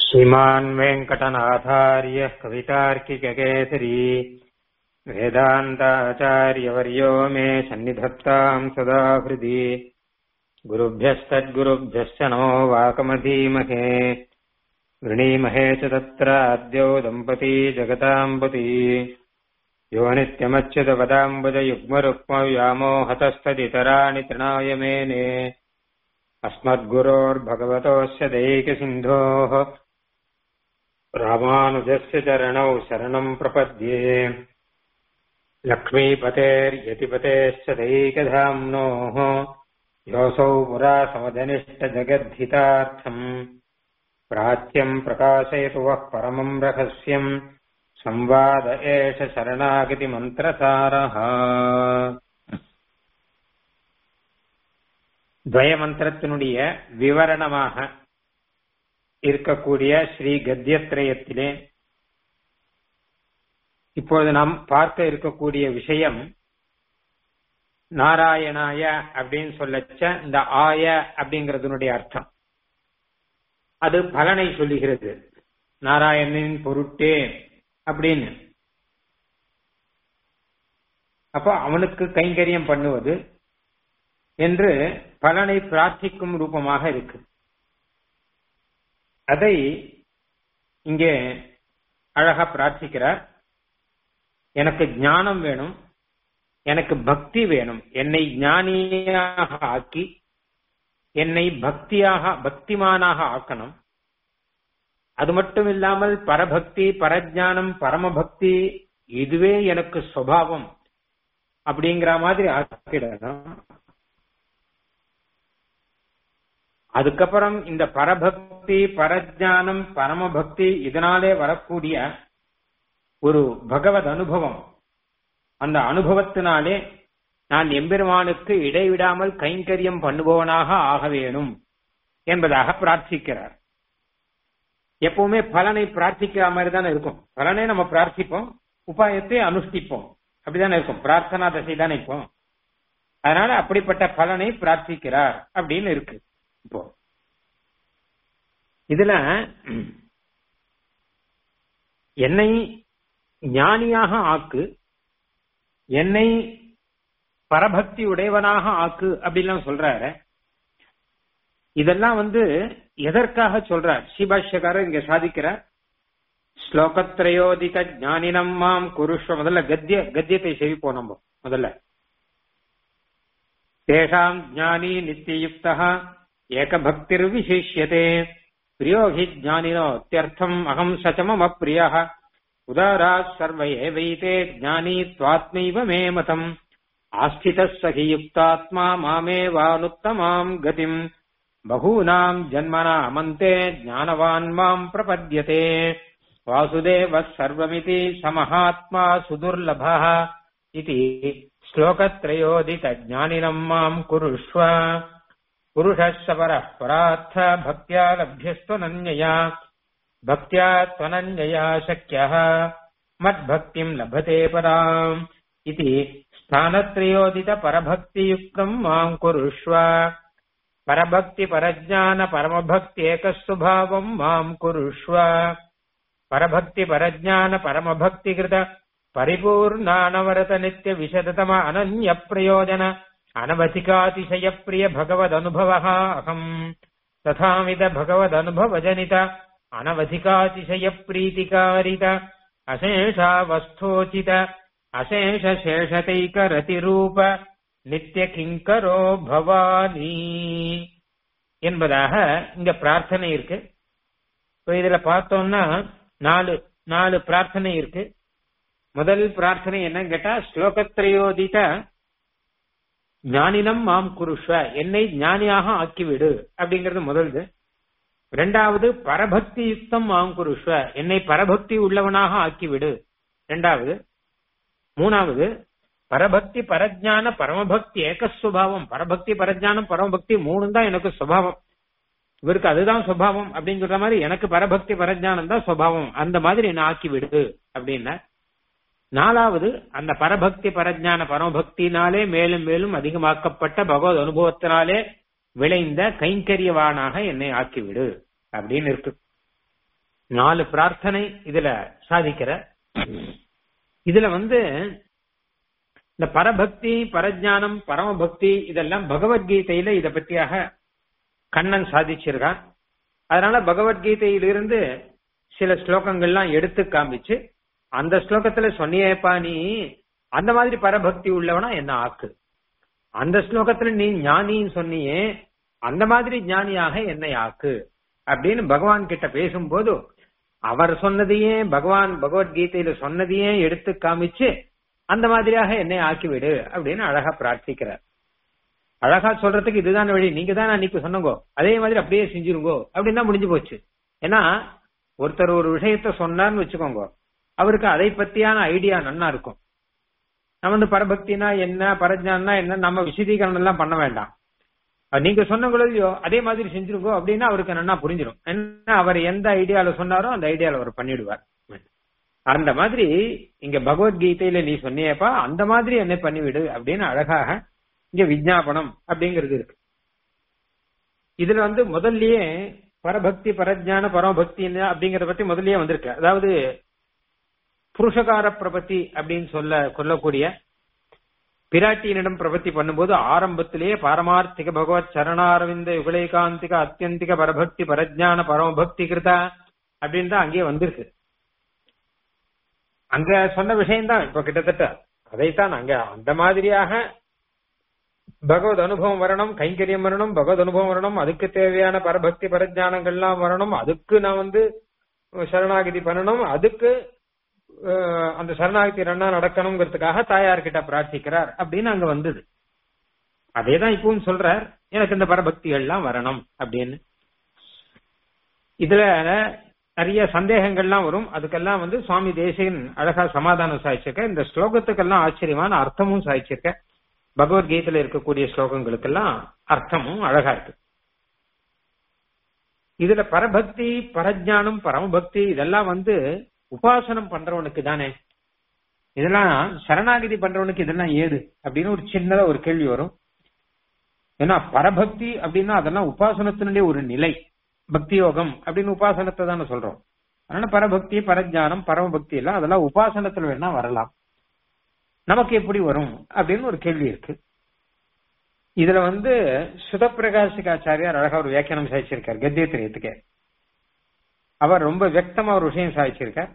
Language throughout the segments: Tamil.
श्रीमान् वेङ्कटनाथार्यः कवितार्किककेसरी वेदान्ताचार्यवर्यो मे सन्निधत्ताम् सदा हृदि गुरुभ्यस्तद्गुरुभ्यश्च नमो वाकमधीमहे वृणीमहे च तत्र अद्यौ दम्पती जगताम्बती यो नित्यमच्युतपदाम्बुजयुग्मरुक्मव्यामोहतस्तदितराणि तृणाय मेने अस्मद्गुरोर्भगवतोऽस्य दैकसिन्धोः रामानुजस्य चरणौ शरणम् प्रपद्ये लक्ष्मीपतेर्यतिपतेश्च दैकधाम्नोः योऽसौ पुरा समजनिष्टजगद्धितार्थम् प्राच्यम् प्रकाशयतु वः परमम् रहस्यम् संवाद एष शरणागतिमन्त्रसारः துவயமந்திரத்தினுடைய விவரணமாக இருக்கக்கூடிய ஸ்ரீ கத்தியத்ரயத்திலே இப்பொழுது நாம் பார்க்க இருக்கக்கூடிய விஷயம் நாராயணாய அப்படின்னு சொல்லச்ச இந்த ஆய அப்படிங்கறதனுடைய அர்த்தம் அது பலனை சொல்லுகிறது நாராயணனின் பொருட்டே அப்படின்னு அப்போ அவனுக்கு கைங்கரியம் பண்ணுவது என்று பலனை பிரார்த்திக்கும் ரூபமாக இருக்கு அதை இங்கே அழகா பிரார்த்திக்கிறார் எனக்கு ஞானம் வேணும் எனக்கு பக்தி வேணும் என்னை ஞானியாக ஆக்கி என்னை பக்தியாக பக்திமானாக ஆக்கணும் அது மட்டும் இல்லாமல் பரபக்தி பரஜானம் பரமபக்தி இதுவே எனக்கு சுவாவம் அப்படிங்கிற மாதிரி ஆக்கிடணும் அதுக்கப்புறம் இந்த பரபக்தி பரஜானம் பரமபக்தி இதனாலே வரக்கூடிய ஒரு பகவத் அனுபவம் அந்த அனுபவத்தினாலே நான் எம்பெருமானுக்கு இடைவிடாமல் கைங்கரியம் பண்ணுபவனாக ஆக வேணும் என்பதாக பிரார்த்திக்கிறார் எப்பவுமே பலனை பிரார்த்திக்கிற மாதிரி தானே இருக்கும் பலனை நம்ம பிரார்த்திப்போம் உபாயத்தை அனுஷ்டிப்போம் அப்படிதானே இருக்கும் பிரார்த்தனா தசை தானே இப்போ அதனால அப்படிப்பட்ட பலனை பிரார்த்திக்கிறார் அப்படின்னு இருக்கு இப்போ இதுல என்னை ஞானியாக ஆக்கு என்னை பரபக்தி உடையவனாக ஆக்கு அப்படின்லாம் சொல்றாரு இதெல்லாம் வந்து எதற்காக சொல்றார் ஸ்ரீபாஷ்யக்காரர் இங்க சாதிக்கிறார் ஸ்லோகத்ரயோதிக ஞானினம் மாம் குருஷ்வ முதல்ல கத்திய கத்தியத்தை செவிப்போம் நம்ம முதல்ல தேஷாம் ஞானி நித்தியுக்தா ஏகபக்திர் விசிஷ்யதே பிரியோ ஹி ஜானினோத்தியர்த்தம் அகம் சச்சமம் அப்பிரியா உதாரா சர்வ ஏவைதே ஜானி துவாத்மைவ மே மதம் ஆஸ்தித சகி யுக்தாத்மா மாமேவானுத்தமாம் கதிம் பகூனாம் ஜன்மனாமந்தே ஞானவான் மாம் பிரபத்யதே வாசுதேவ சர்வமிதி சமஹாத்மா சுதுர்லபः इति श्लोकत्रयोदित ज्ञानिनम् माम् कुरुष्व पुरुषः सपरः परार्थ भक्त्या लभ्यस्त्वनन्यया भक्त्या त्वनन्यया शक्यः मद्भक्तिम् लभते पराम् इति स्थानत्रयोदित परभक्तियुक्तम् माम् कुरुष्व परभक्ति परज्ञान परमभक्त्येकस्वभावम् माम् कुरुष्व परभक्ति परज्ञान परमभक्तिकृत परिपूर्णानवरत नित्य विशदतम अनन्य प्रयोजन अनवधिकातिशय प्रिय भगवदनुभवः अहम् तथाविद भगवदनुभवजनित अनवधिकातिशय प्रीतिकारित अशेषावस्थोचित अशेष शेषतैकरतिरूप நித்திய கிங்கரோ பவானி என்பதாக இங்க பிரார்த்தனை இருக்கு இப்போ இதுல பார்த்தோம்னா நாலு நாலு பிரார்த்தனை இருக்கு முதல் பிரார்த்தனை என்னன்னு கேட்டா ஸ்லோகத்திரையோதித ஞானினம் மாம் குருஷ்வ என்னை ஞானியாக ஆக்கிவிடு அப்படிங்கிறது முதல்து ரெண்டாவது பரபக்தி யுக்தம் மாம் குருஷ்வ என்னை பரபக்தி உள்ளவனாக ஆக்கிவிடு ரெண்டாவது மூணாவது பரபக்தி பரஜான பரமபக்தி ஏகஸ்வபாவம் பரபக்தி பரஜானம் பரமபக்தி மூணு தான் எனக்கு சுவாவம் இவருக்கு அதுதான் சுவாவம் அப்படின்னு சொல்ற மாதிரி எனக்கு பரபக்தி பரஜானம் தான் சுவாவம் அந்த மாதிரி என்ன ஆக்கி விடு அப்படின்னா நாலாவது அந்த பரபக்தி பரஜான பரமபக்தினாலே மேலும் மேலும் அதிகமாக்கப்பட்ட பகவத் அனுபவத்தினாலே விளைந்த கைங்கரியவானாக என்னை ஆக்கிவிடு அப்படின்னு இருக்கு நாலு பிரார்த்தனை இதுல சாதிக்கிற இதுல வந்து இந்த பரபக்தி பரஜானம் பரமபக்தி இதெல்லாம் பகவத்கீதையில இத பற்றியாக கண்ணன் சாதிச்சிருக்கான் அதனால பகவத்கீதையிலிருந்து சில ஸ்லோகங்கள்லாம் எடுத்து காமிச்சு அந்த ஸ்லோகத்துல சொன்னியேப்பா நீ அந்த மாதிரி பரபக்தி உள்ளவனா என்ன ஆக்கு அந்த ஸ்லோகத்துல நீ ஞானின்னு சொன்னியே அந்த மாதிரி ஞானியாக என்னை ஆக்கு அப்படின்னு பகவான் கிட்ட பேசும்போது அவர் சொன்னதையே பகவான் பகவத்கீதையில சொன்னதையே எடுத்து காமிச்சு அந்த மாதிரியாக என்னை ஆக்கிவிடு அப்படின்னு அழகா பிரார்த்திக்கிறார் அழகா சொல்றதுக்கு இதுதான் வழி நீங்க தான் அன்னைக்கு சொன்னங்கோ அதே மாதிரி அப்படியே செஞ்சிருங்கோ அப்படின்னு தான் முடிஞ்சு போச்சு ஏன்னா ஒருத்தர் ஒரு விஷயத்த சொன்னார்னு வச்சுக்கோங்க அவருக்கு அதை பத்தியான ஐடியா நன்னா இருக்கும் நம்ம வந்து பரபக்தினா என்ன பரஜானா என்ன நம்ம விசதீகரணம் எல்லாம் பண்ண வேண்டாம் அது நீங்க சொன்னங்களோ அதே மாதிரி செஞ்சிருக்கோ அப்படின்னா அவருக்கு நன்னா புரிஞ்சிடும் என்ன அவர் எந்த ஐடியால சொன்னாரோ அந்த ஐடியால அவர் பண்ணிடுவார் அந்த மாதிரி இங்க பகவத்கீதையில நீ சொன்னியப்பா அந்த மாதிரி என்ன பண்ணிவிடு அப்படின்னு அழகாக இங்க விஜாபனம் அப்படிங்கிறது இருக்கு இதுல வந்து முதல்லயே பரபக்தி பரஜான பரமபக்தி அப்படிங்கறத பத்தி முதல்லயே வந்திருக்கு அதாவது புருஷகார பிரபத்தி அப்படின்னு சொல்ல சொல்லக்கூடிய பிராட்டியினிடம் பிரபத்தி பண்ணும்போது ஆரம்பத்திலேயே பாரமார்த்திக பகவத் சரணாரவிந்த யுகலேகாந்திக அத்தியந்திக பரபக்தி பரஜான பரமபக்தி கிருதா அப்படின்னு தான் அங்கேயே வந்திருக்கு அங்க சொன்ன விஷயம்தான் இப்ப கிட்டத்தட்ட அதைத்தான் அங்க அந்த மாதிரியாக பகவத் அனுபவம் வரணும் கைங்கரியம் வரணும் பகவத் அனுபவம் வரணும் அதுக்கு தேவையான பரபக்தி பரஜானங்கள்லாம் வரணும் அதுக்கு நான் வந்து சரணாகதி பண்ணணும் அதுக்கு அந்த சரணாகதி ரெண்டா நடக்கணுங்கிறதுக்காக தாயார் கிட்ட பிரார்த்திக்கிறார் அப்படின்னு அங்க வந்தது அதேதான் இப்பவும் சொல்றார் எனக்கு இந்த பரபக்திகள் எல்லாம் வரணும் அப்படின்னு இதுல நிறைய சந்தேகங்கள்லாம் வரும் அதுக்கெல்லாம் வந்து சுவாமி தேசிகன் அழகா சமாதானம் சாய்ச்சிருக்க இந்த ஸ்லோகத்துக்கெல்லாம் ஆச்சரியமான அர்த்தமும் சாய்ச்சிருக்க பகவத்கீதையில இருக்கக்கூடிய ஸ்லோகங்களுக்கெல்லாம் அர்த்தமும் அழகா இருக்கு இதுல பரபக்தி பரஜானம் பரமபக்தி இதெல்லாம் வந்து உபாசனம் பண்றவனுக்கு தானே இதெல்லாம் சரணாகதி பண்றவனுக்கு இதெல்லாம் ஏது அப்படின்னு ஒரு சின்னதா ஒரு கேள்வி வரும் ஏன்னா பரபக்தி அப்படின்னா அதெல்லாம் உபாசனத்தினுடைய ஒரு நிலை பக்தி யோகம் அப்படின்னு உபாசனத்தை தானே சொல்றோம் அதனால பரபக்தி பரஜானம் பரமபக்தி எல்லாம் அதெல்லாம் உபாசனத்துல வேணா வரலாம் நமக்கு எப்படி வரும் அப்படின்னு ஒரு கேள்வி இருக்கு இதுல வந்து சுதப்பிரகாசிகாச்சாரியார் அழகா ஒரு வியாக்கியானம் சாதிச்சிருக்கார் கத்தியத்திரியத்துக்கு அவர் ரொம்ப வியக்தமா ஒரு விஷயம் சாதிச்சிருக்கார்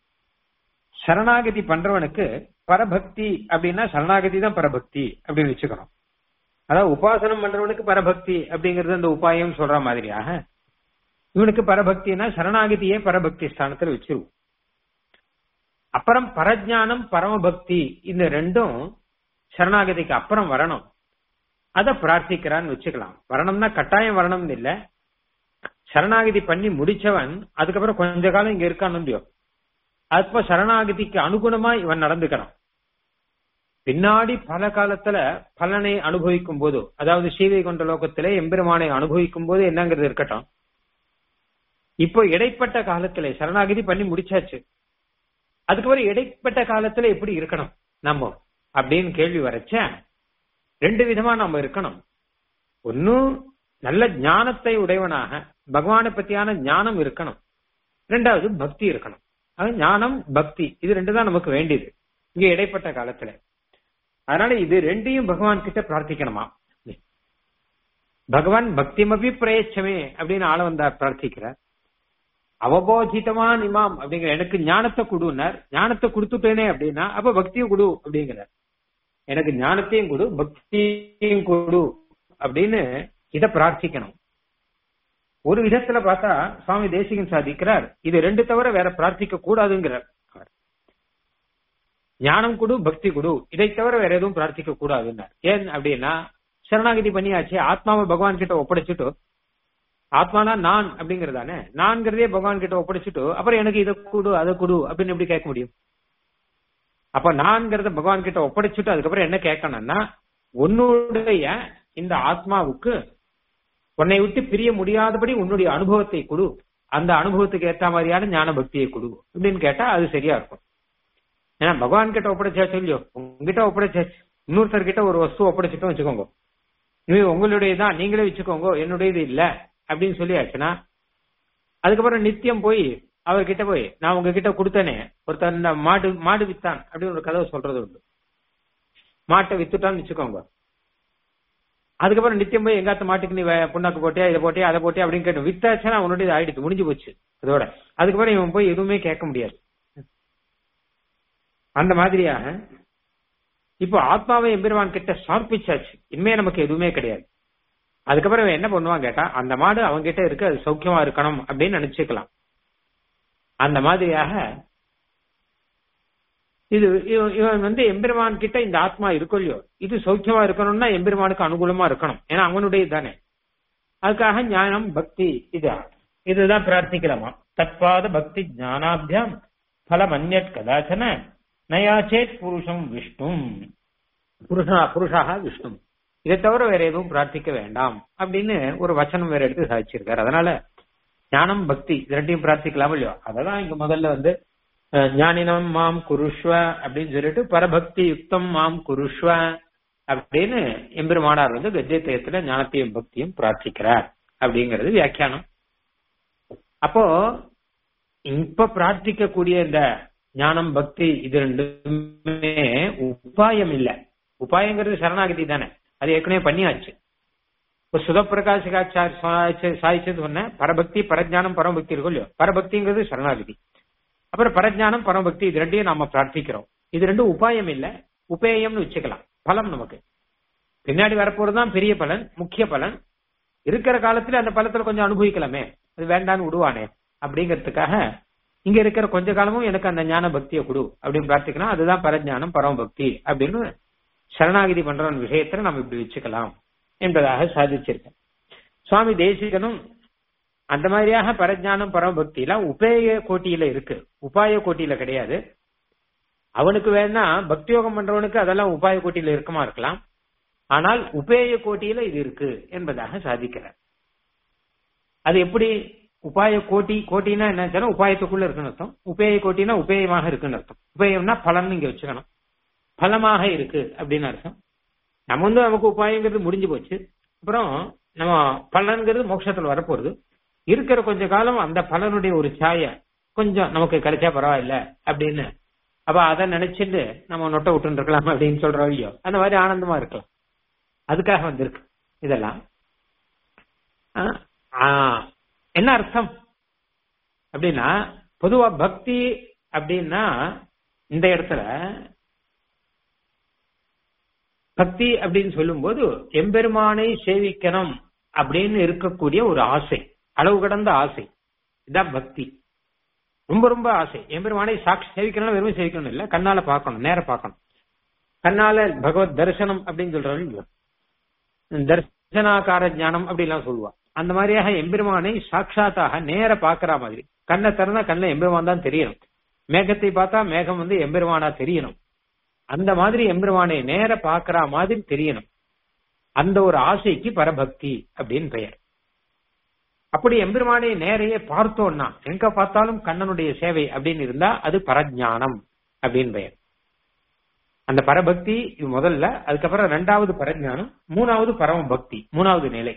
சரணாகதி பண்றவனுக்கு பரபக்தி அப்படின்னா சரணாகதி தான் பரபக்தி அப்படின்னு வச்சுக்கணும் அதாவது உபாசனம் பண்றவனுக்கு பரபக்தி அப்படிங்கறது அந்த உபாயம் சொல்ற மாதிரியாக இவனுக்கு பரபக்தினா சரணாகதியே பரபக்தி ஸ்தானத்துல வச்சிருவோம் அப்புறம் பரஜானம் பரமபக்தி இந்த ரெண்டும் சரணாகதிக்கு அப்புறம் வரணும் அத பிரார்த்திக்கிறான்னு வச்சுக்கலாம் வரணும்னா கட்டாயம் வரணும்னு இல்ல சரணாகதி பண்ணி முடிச்சவன் அதுக்கப்புறம் கொஞ்ச காலம் இங்க இருக்கான்னு இல்லையோ அப்ப சரணாகதிக்கு அனுகுணமா இவன் நடந்துக்கிறான் பின்னாடி பல காலத்துல பலனை அனுபவிக்கும் போது அதாவது சீதை கொண்ட லோகத்திலே எம்பெருமானை அனுபவிக்கும் போது என்னங்கிறது இருக்கட்டும் இப்போ இடைப்பட்ட காலத்துல சரணாகதி பண்ணி முடிச்சாச்சு அதுக்கப்புறம் இடைப்பட்ட காலத்துல எப்படி இருக்கணும் நம்ம அப்படின்னு கேள்வி வரைச்ச ரெண்டு விதமா நம்ம இருக்கணும் ஒன்னும் நல்ல ஞானத்தை உடையவனாக பகவானை பத்தியான ஞானம் இருக்கணும் ரெண்டாவது பக்தி இருக்கணும் அது ஞானம் பக்தி இது ரெண்டு தான் நமக்கு வேண்டியது இங்க இடைப்பட்ட காலத்துல அதனால இது ரெண்டையும் பகவான் கிட்ட பிரார்த்திக்கணுமா பகவான் பக்திமபி பிரயச்சமே அப்படின்னு ஆள வந்தார் பிரார்த்திக்கிறார் அவபோதித்தமான் இமாம் அப்படிங்கிற எனக்கு ஞானத்தை கொடுனார் ஞானத்தை கொடுத்துட்டேனே அப்படின்னா அப்ப பக்தியும் கொடு அப்படிங்கிறார் எனக்கு ஞானத்தையும் கொடு பக்தியும் கொடு அப்படின்னு இத பிரார்த்திக்கணும் ஒரு விதத்துல பார்த்தா சுவாமி தேசிகன் சாதிக்கிறார் இது ரெண்டு தவிர வேற பிரார்த்திக்க கூடாதுங்கிறார் ஞானம் கொடு பக்தி கொடு இதை தவிர வேற எதுவும் பிரார்த்திக்க கூடாதுன்னார் ஏன் அப்படின்னா சரணாகதி பண்ணியாச்சு ஆத்மாவை பகவான் கிட்ட ஒப்படைச்சிட்டு ஆத்மானா நான் அப்படிங்கறதானே நான்கிறதே பகவான் கிட்ட ஒப்படைச்சிட்டு அப்புறம் எனக்கு இதை கொடு அதை கொடு அப்படின்னு எப்படி கேட்க முடியும் அப்ப நான்கிறத பகவான் கிட்ட ஒப்படைச்சிட்டு அதுக்கப்புறம் என்ன கேட்கணும்னா உன்னுடைய இந்த ஆத்மாவுக்கு உன்னை விட்டு பிரிய முடியாதபடி உன்னுடைய அனுபவத்தை கொடு அந்த அனுபவத்துக்கு ஏத்த மாதிரியான ஞான பக்தியை கொடு அப்படின்னு கேட்டா அது சரியா இருக்கும் ஏன்னா பகவான் கிட்ட ஒப்படைச்சாச்சு இல்லையோ உங்ககிட்ட ஒப்படைச்சாச்சு இன்னொருத்தர் கிட்ட ஒரு வஸ்து ஒப்படைச்சிட்டோம் வச்சுக்கோங்க இது உங்களுடையதான் நீங்களே வச்சுக்கோங்க என்னுடையது இல்ல அப்படின்னு சொல்லியாச்சுன்னா அதுக்கப்புறம் நித்தியம் போய் அவர்கிட்ட போய் நான் உங்ககிட்ட கொடுத்தனே ஒருத்தர் இந்த மாடு மாடு வித்தான் அப்படின்னு ஒரு கதவை சொல்றது உண்டு மாட்டை வித்துட்டான்னு வச்சுக்கோங்க அதுக்கப்புறம் நித்தியம் போய் எங்காத்த மாட்டுக்கு நீ வே- புண்ணாக்கு போட்டியா இதை போட்டியா அதை போட்டியா அப்படின்னு கேட்டு வித்தாச்சுன்னா அவனுடைய இது ஆயிடுச்சு முடிஞ்சு போச்சு அதோட அதுக்கப்புறம் இவன் போய் எதுவுமே கேட்க முடியாது அந்த மாதிரியாக இப்போ ஆத்மாவை எம்பெருமான் கிட்ட சமர்ப்பிச்சாச்சு இனிமே நமக்கு எதுவுமே கிடையாது அதுக்கப்புறம் இவன் என்ன பண்ணுவான் கேட்டா அந்த மாடு அவங்க கிட்ட இருக்கு அது சௌக்கியமா இருக்கணும் அப்படின்னு நினைச்சுக்கலாம் அந்த மாதிரியாக இது இவன் இவன் வந்து எம்பெருமான் கிட்ட இந்த ஆத்மா இருக்கும் இல்லையோ இது சௌக்கியமா இருக்கணும்னா எம்பெருமானுக்கு அனுகூலமா இருக்கணும் ஏன்னா அவனுடைய தானே அதுக்காக ஞானம் பக்தி இது இதுதான் பிரார்த்திக்கலாமா தற்பாத பக்தி ஞானாபியாம் பலம் அந்நட் கதாச்சன நயாச்சேத் புருஷம் விஷ்ணும் புருஷா புருஷாக விஷ்ணு இதை தவிர வேற எதுவும் பிரார்த்திக்க வேண்டாம் அப்படின்னு ஒரு வச்சனம் வேற எடுத்து சாதிச்சிருக்காரு அதனால ஞானம் பக்தி இது ரெண்டையும் பிரார்த்திக்கலாம் இல்லையோ அததான் இங்க முதல்ல வந்து அஹ், ஞானினம் மாம் குருஷ்வ அப்படின்னு சொல்லிட்டு பரபக்தி யுக்தம் மாம் குருஷ்வ அப்படின்னு எம்பெருமானார் வந்து கத்தியத்தயத்துல ஞானத்தையும் பக்தியும் பிரார்த்திக்கிறார் அப்படிங்கிறது வியாக்கியானம் அப்போ இப்ப பிரார்த்திக்கக்கூடிய இந்த ஞானம் பக்தி இது ரெண்டுமே உபாயம் இல்ல உபாயங்கிறது சரணாகதி தானே அது ஏற்கனவே பண்ணியாச்சு இப்ப சுதப்பிரகாசிகாச்சார் சாதிச்சது சொன்ன பரபக்தி பரஜானம் பரமபக்தி இருக்கும் இல்லையோ பரபக்திங்கிறது சரணாகதி அப்புறம் பரஜானம் பரமபக்தி இது ரெண்டையும் நாம பிரார்த்திக்கிறோம் இது ரெண்டும் உபாயம் இல்ல உபேயம்னு வச்சுக்கலாம் பலம் நமக்கு பின்னாடி வரப்போறதுதான் பெரிய பலன் முக்கிய பலன் இருக்கிற காலத்துல அந்த பலத்துல கொஞ்சம் அனுபவிக்கலாமே அது வேண்டான்னு விடுவானே அப்படிங்கிறதுக்காக இங்க இருக்கிற கொஞ்ச காலமும் எனக்கு அந்த ஞான பக்தியை கொடு அப்படின்னு பிரார்த்திக்கலாம் அதுதான் பரஜானம் பரமபக்தி அப்படின்னு சரணாகிதி பண்ற விஷயத்துல நம்ம இப்படி வச்சுக்கலாம் என்பதாக சாதிச்சிருக்கேன் சுவாமி தேசிகனும் அந்த மாதிரியாக பரஜானம் பரமபக்தி எல்லாம் உபேய கோட்டியில இருக்கு உபாய கோட்டியில கிடையாது அவனுக்கு வேணா பக்தியோகம் பண்றவனுக்கு அதெல்லாம் உபாய கோட்டியில இருக்குமா இருக்கலாம் ஆனால் உபேய கோட்டியில இது இருக்கு என்பதாக சாதிக்கிறார் அது எப்படி உபாய கோட்டி கோட்டினா என்ன உபாயத்துக்குள்ள இருக்குன்னு அர்த்தம் உபேய கோட்டினா உபேயமாக இருக்குன்னு அர்த்தம் உபேயம்னா பலன் இங்க வச்சுக்கணும் பலமாக இருக்கு அப்படின்னு அர்த்தம் நம்ம வந்து நமக்கு உபாயங்கிறது முடிஞ்சு போச்சு அப்புறம் நம்ம பலன்கிறது மோட்சத்துல வரப்போறது இருக்கிற கொஞ்ச காலம் அந்த பலனுடைய ஒரு சாய கொஞ்சம் நமக்கு கிடைச்சா பரவாயில்ல அப்படின்னு அப்ப அதை நினைச்சிட்டு நம்ம நொட்டை விட்டு இருக்கலாம் அப்படின்னு சொல்றோம் இல்லையோ அந்த மாதிரி ஆனந்தமா இருக்கலாம் அதுக்காக வந்திருக்கு இதெல்லாம் ஆ, ஆ, என்ன அர்த்தம் அப்படின்னா பொதுவா பக்தி அப்படின்னா இந்த இடத்துல பக்தி அப்படின்னு சொல்லும்போது எம்பெருமானை சேவிக்கணும் அப்படின்னு இருக்கக்கூடிய ஒரு ஆசை அளவு கடந்த ஆசை இதான் பக்தி ரொம்ப ரொம்ப ஆசை எம்பெருமானை சாட்சி சேவிக்கணும் வெறும் சேவிக்கணும் இல்ல கண்ணால பார்க்கணும் நேர பார்க்கணும் கண்ணால பகவத் தரிசனம் அப்படின்னு சொல்றாரு இல்லையோ? தர்சனாகார ஞானம் அப்படிலாம் சொல்லுவா அந்த மாதிரியாக எம்பெருமானை சாட்சாத்தாக நேர பாக்குற மாதிரி கண்ணை திறந்தா கண்ணில் எம்பெருமான் தான் தெரியணும் மேகத்தை பார்த்தா மேகம் வந்து எம்பெருமானா தெரியணும் அந்த மாதிரி எம்பெருமானை நேர பாக்குற மாதிரி தெரியணும் அந்த ஒரு ஆசைக்கு பரபக்தி அப்படின்னு பெயர் அப்படி எம்பெருமானை நேரையே பார்த்தோம்னா எங்க பார்த்தாலும் கண்ணனுடைய சேவை அப்படின்னு இருந்தா அது பரஜானம் அப்படின்னு பெயர் அந்த பரபக்தி இது முதல்ல அதுக்கப்புறம் ரெண்டாவது பரஜானம் மூணாவது பரம பக்தி மூணாவது நிலை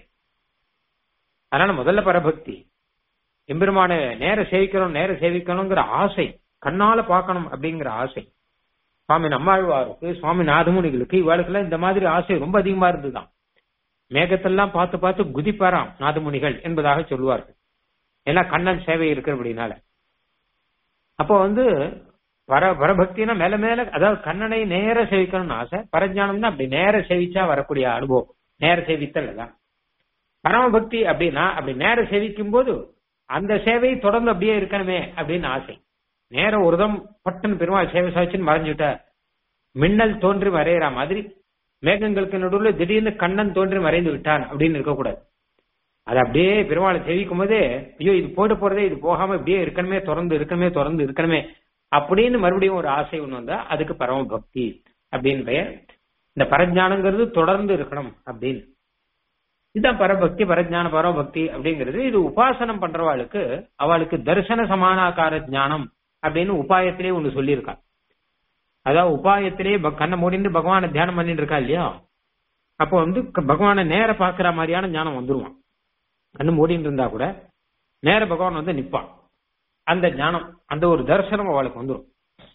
அதனால முதல்ல பரபக்தி எம்பெருமான நேர சேவிக்கணும் நேர சேவிக்கணுங்கிற ஆசை கண்ணால பார்க்கணும் அப்படிங்கிற ஆசை சுவாமி நம்மாழ்வாருக்கு சுவாமி நாதமுனிகளுக்கு இவாளுக்கெல்லாம் இந்த மாதிரி ஆசை ரொம்ப அதிகமா இருந்துதான் மேகத்தெல்லாம் பார்த்து பார்த்து குதிப்பாராம் நாதமுனிகள் என்பதாக சொல்லுவார்கள் ஏன்னா கண்ணன் சேவை இருக்கிறபடினால அப்போ வந்து பர பரபக்தினா மேல மேல அதாவது கண்ணனை நேர சேவிக்கணும்னு ஆசை பரஜானம்னா அப்படி நேர சேவிச்சா வரக்கூடிய அனுபவம் நேர சேவித்தல் அதான் பரமபக்தி அப்படின்னா அப்படி நேர சேவிக்கும் போது அந்த சேவை தொடர்ந்து அப்படியே இருக்கணுமே அப்படின்னு ஆசை நேரம் ஒருதம் பட்டுன்னு பெருமாள் சேவை சாதிச்சுன்னு மறைஞ்சுட்ட மின்னல் தோன்றி மறையிற மாதிரி மேகங்களுக்கு நடுவில் திடீர்னு கண்ணன் தோன்றி மறைந்து விட்டான் அப்படின்னு இருக்கக்கூடாது அது அப்படியே பெருமாளை சேவிக்கும் போதே ஐயோ இது போட்டு போறதே இது போகாம இப்படியே இருக்கணுமே திறந்து இருக்கணுமே திறந்து இருக்கணுமே அப்படின்னு மறுபடியும் ஒரு ஆசை ஒண்ணு வந்தா அதுக்கு பரம பக்தி அப்படின்னு பெயர் இந்த பரஜானங்கிறது தொடர்ந்து இருக்கணும் அப்படின்னு இதுதான் பரபக்தி பரஜான பரமபக்தி அப்படிங்கிறது இது உபாசனம் பண்றவாளுக்கு அவளுக்கு தரிசன சமானாகார ஞானம் அப்படின்னு உபாயத்திலே ஒண்ணு சொல்லியிருக்கா அதாவது உபாயத்திலே ப- கண்ணை மூடிந்து பகவானை தியானம் பண்ணிட்டு இருக்கா இல்லையா அப்போ வந்து க- பகவானை நேர பாக்குற மாதிரியான ஞானம் வந்துருவான் கண்ணு மூடிட்டு இருந்தா கூட நேர பகவான் வந்து நிப்பான் அந்த ஞானம் அந்த ஒரு தரிசனம் அவளுக்கு வந்துடும்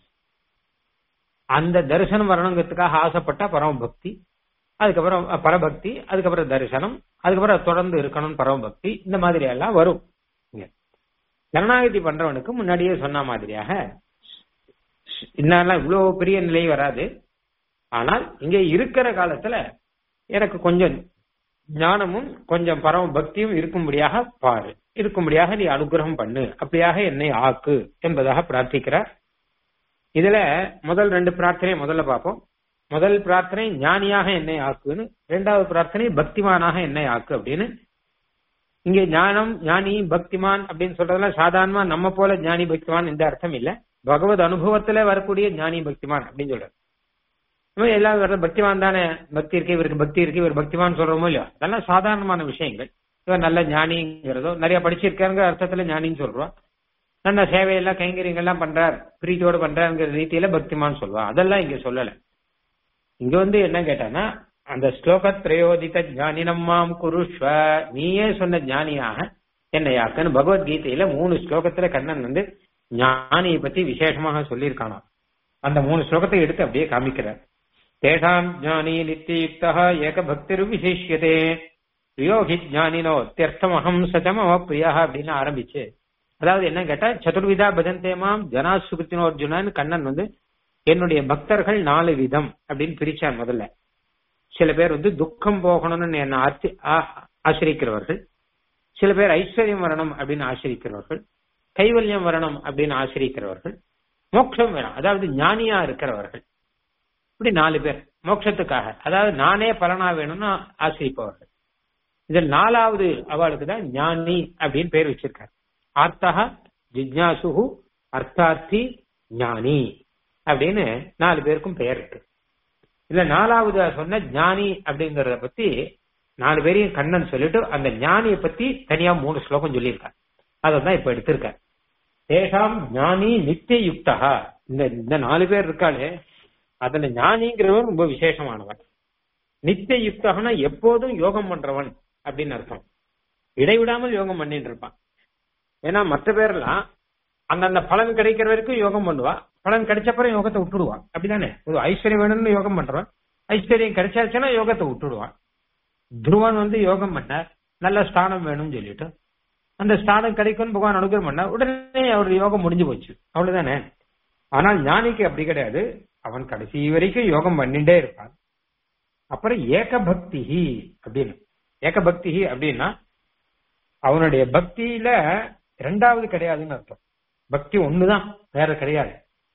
அந்த தரிசனம் வரணுங்கிறதுக்காக ஆசைப்பட்டா பரமபக்தி அதுக்கப்புறம் பரபக்தி அதுக்கப்புறம் தரிசனம் அதுக்கப்புறம் தொடர்ந்து இருக்கணும் பரமபக்தி இந்த மாதிரி எல்லாம் வரும் இங்க சரணாகதி பண்றவனுக்கு முன்னாடியே சொன்ன மாதிரியாக இன்னும் இவ்வளவு பெரிய நிலை வராது ஆனால் இங்க இருக்கிற காலத்துல எனக்கு கொஞ்சம் ஞானமும் கொஞ்சம் பரம பக்தியும் இருக்கும்படியாக பாரு இருக்கும்படியாக நீ அனுகிரகம் பண்ணு அப்படியாக என்னை ஆக்கு என்பதாக பிரார்த்திக்கிறார் இதுல முதல் ரெண்டு பிரார்த்தனை முதல்ல பார்ப்போம் முதல் பிரார்த்தனை ஞானியாக என்னை ஆக்குன்னு ரெண்டாவது பிரார்த்தனை பக்திமானாக என்னை ஆக்கு அப்படின்னு இங்க ஞானம் ஞானி பக்திமான் அப்படின்னு சொல்றதெல்லாம் சாதாரணமா நம்ம போல ஞானி பக்திமான் இந்த அர்த்தம் இல்ல பகவத் அனுபவத்துல வரக்கூடிய ஞானி பக்திமான் அப்படின்னு சொல்றது நம்ம எல்லாம் வர்ற பக்திமான் தானே பக்தி இருக்கு இவருக்கு பக்தி இருக்கு இவர் பக்திமான் சொல்றோமோ இல்லையோ அதெல்லாம் சாதாரணமான விஷயங்கள் இவர் நல்ல ஞானிங்கிறதோ நிறைய படிச்சிருக்காருங்கிற அர்த்தத்துல ஞானின்னு சொல்றோம் நல்ல சேவையெல்லாம் கைங்கரியங்கள்லாம் பண்றார் பிரீத்தியோடு பண்றாருங்கிற ரீதியில பக்திமான் சொல்லுவான் அதெல்லாம் இங்க சொல்லல இங்க வந்து என்ன கேட்டானா அந்த ஸ்லோக பிரயோதித ஞானினம்மாம் குருஷ்வ நீயே சொன்ன ஞானியாக என்னையாக்கன்னு பகவத்கீதையில மூணு ஸ்லோகத்துல கண்ணன் வந்து ஞானியை பத்தி விசேஷமாக சொல்லியிருக்கானா அந்த மூணு ஸ்லோகத்தை எடுத்து அப்படியே காமிக்கிறார் தேஷாம் ஞானி நித்தியுக்தா ஏக பக்திரு விசேஷியதே யோகி ஞானினோ தியர்த்தமகம் சச்சம பிரியா அப்படின்னு ஆரம்பிச்சு அதாவது என்ன கேட்டா சதுர்விதா பஜந்தேமாம் ஜனா சுகிருத்தினோர்ஜுனன் கண்ணன் வந்து என்னுடைய பக்தர்கள் நாலு விதம் அப்படின்னு பிரிச்சார் முதல்ல சில பேர் வந்து துக்கம் போகணும்னு என்ன ஆர்த்தி ஆசிரிக்கிறவர்கள் சில பேர் ஐஸ்வர்யம் வரணும் அப்படின்னு ஆசிரிக்கிறவர்கள் கைவல்யம் வரணும் அப்படின்னு ஆசிரிக்கிறவர்கள் மோட்சம் வேணும் அதாவது ஞானியா இருக்கிறவர்கள் இப்படி நாலு பேர் மோட்சத்துக்காக அதாவது நானே பலனா வேணும்னு ஆசிரிப்பவர்கள் இதில் நாலாவது அவளுக்கு தான் ஞானி அப்படின்னு பேர் வச்சிருக்காரு ஆர்த்தகா ஜிக்னாசுகு அர்த்தார்த்தி ஞானி அப்படின்னு நாலு பேருக்கும் பெயர் இருக்கு இல்ல நாலாவது சொன்ன ஞானி அப்படிங்கறத பத்தி நாலு பேரையும் கண்ணன் சொல்லிட்டு அந்த ஞானியை பத்தி தனியா மூணு ஸ்லோகம் சொல்லியிருக்கார் அதான் இப்ப எடுத்திருக்கார் தேஷாம் ஞானி நித்திய யுக்தகா இந்த இந்த நாலு பேர் இருக்காளே அதுல ஞானிங்கிறவன் ரொம்ப விசேஷமானவன் நித்திய யுக்தகனா எப்போதும் யோகம் பண்றவன் அப்படின்னு அர்த்தம் இடைவிடாமல் யோகம் பண்ணிட்டு இருப்பான் ஏன்னா மற்ற பேர்லாம் அந்தந்த பலன் கிடைக்கிற வரைக்கும் யோகம் பண்ணுவா பலன் கிடைச்சப்பறம் யோகத்தை விட்டுடுவான் அப்படிதானே ஒரு ஐஸ்வர்யம் வேணும்னு யோகம் பண்றான் ஐஸ்வர்யம் கிடைச்சாச்சுன்னா யோகத்தை விட்டுடுவான் துருவன் வந்து யோகம் பண்ணார் நல்ல ஸ்தானம் வேணும்னு சொல்லிட்டு அந்த ஸ்தானம் கிடைக்கும் பகவான் அனுகிரம் பண்ண உடனே அவருடைய யோகம் முடிஞ்சு போச்சு அவ்வளவுதானே ஆனால் ஞானிக்கு அப்படி கிடையாது அவன் கடைசி வரைக்கும் யோகம் பண்ணிட்டே இருப்பான் அப்புறம் ஏக பக்தி அப்படின்னு ஏக பக்தி அப்படின்னா அவனுடைய பக்தியில ரெண்டாவது கிடையாதுன்னு அர்த்தம் பக்தி ஒண்ணுதான் வேற கிடையாது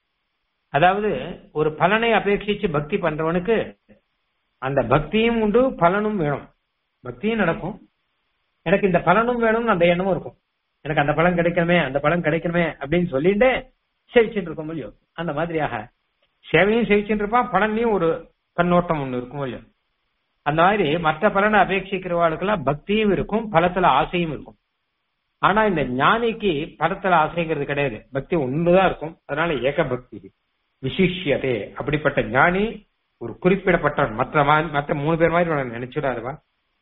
அதாவது ஒரு பலனை அபேட்சிச்சு பக்தி பண்றவனுக்கு அந்த பக்தியும் உண்டு பலனும் வேணும் பக்தியும் நடக்கும் எனக்கு இந்த பலனும் வேணும்னு அந்த எண்ணமும் இருக்கும் எனக்கு அந்த பலன் கிடைக்கணுமே அந்த பலன் கிடைக்கணுமே அப்படின்னு சொல்லிட்டு சேவிச்சுட்டு இருக்க முடியும் அந்த மாதிரியாக சேவையும் சேவிச்சுட்டு இருப்பான் பலன்லயும் ஒரு கண்ணோட்டம் ஒண்ணு இருக்கும் இல்லையோ அந்த மாதிரி மற்ற பலனை அபேட்சிக்கிறவாளுக்கெல்லாம் பக்தியும் இருக்கும் பலத்துல ஆசையும் இருக்கும் ஆனா இந்த ஞானிக்கு பலத்துல ஆசைங்கிறது கிடையாது பக்தி ஒண்ணுதான் இருக்கும் அதனால ஏக பக்தி விசிஷ்யதே அப்படிப்பட்ட ஞானி ஒரு குறிப்பிடப்பட்டவன் மற்ற மற்ற மூணு பேர் மாதிரி உனக்கு நினைச்சுடாருவா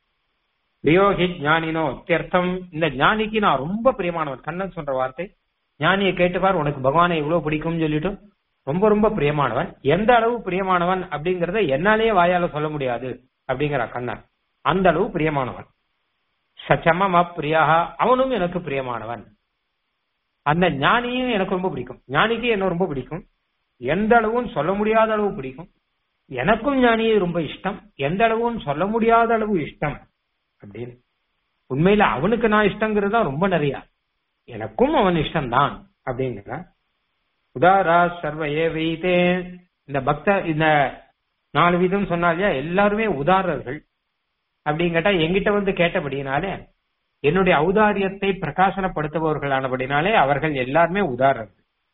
வியோகி ஞானினோ அர்த்தம் இந்த ஞானிக்கு நான் ரொம்ப பிரியமானவன் கண்ணன் சொல்ற வார்த்தை ஞானியை கேட்டுப்பார் உனக்கு பகவானை எவ்வளவு பிடிக்கும்னு சொல்லிட்டு ரொம்ப ரொம்ப பிரியமானவன் எந்த அளவு பிரியமானவன் அப்படிங்கறத என்னாலேயே வாயால சொல்ல முடியாது அப்படிங்கிற கண்ணன் அந்த அளவு பிரியமானவன் சச்சமம பிரியா அவனும் எனக்கு பிரியமானவன் அந்த ஞானியும் எனக்கு ரொம்ப பிடிக்கும் ஞானிக்கு என்ன ரொம்ப பிடிக்கும் எந்த அளவும் சொல்ல முடியாத அளவு பிடிக்கும் எனக்கும் ஞானியை ரொம்ப இஷ்டம் எந்த அளவும் சொல்ல முடியாத அளவு இஷ்டம் அப்படின்னு உண்மையில அவனுக்கு நான் இஷ்டங்கிறது தான் ரொம்ப நிறைய எனக்கும் அவன் இஷ்டம்தான் அப்படிங்கிற உதாரா சர்வ ஏ வைத்தே இந்த பக்த இந்த நாலு விதம் சொன்னாலே எல்லாருமே உதாரர்கள் அப்படின்னு கேட்டா எங்கிட்ட வந்து கேட்டபடினாலே என்னுடைய ஔதாரியத்தை பிரகாசனப்படுத்துபவர்களானபடினாலே அவர்கள் எல்லாருமே உதாரணர்கள்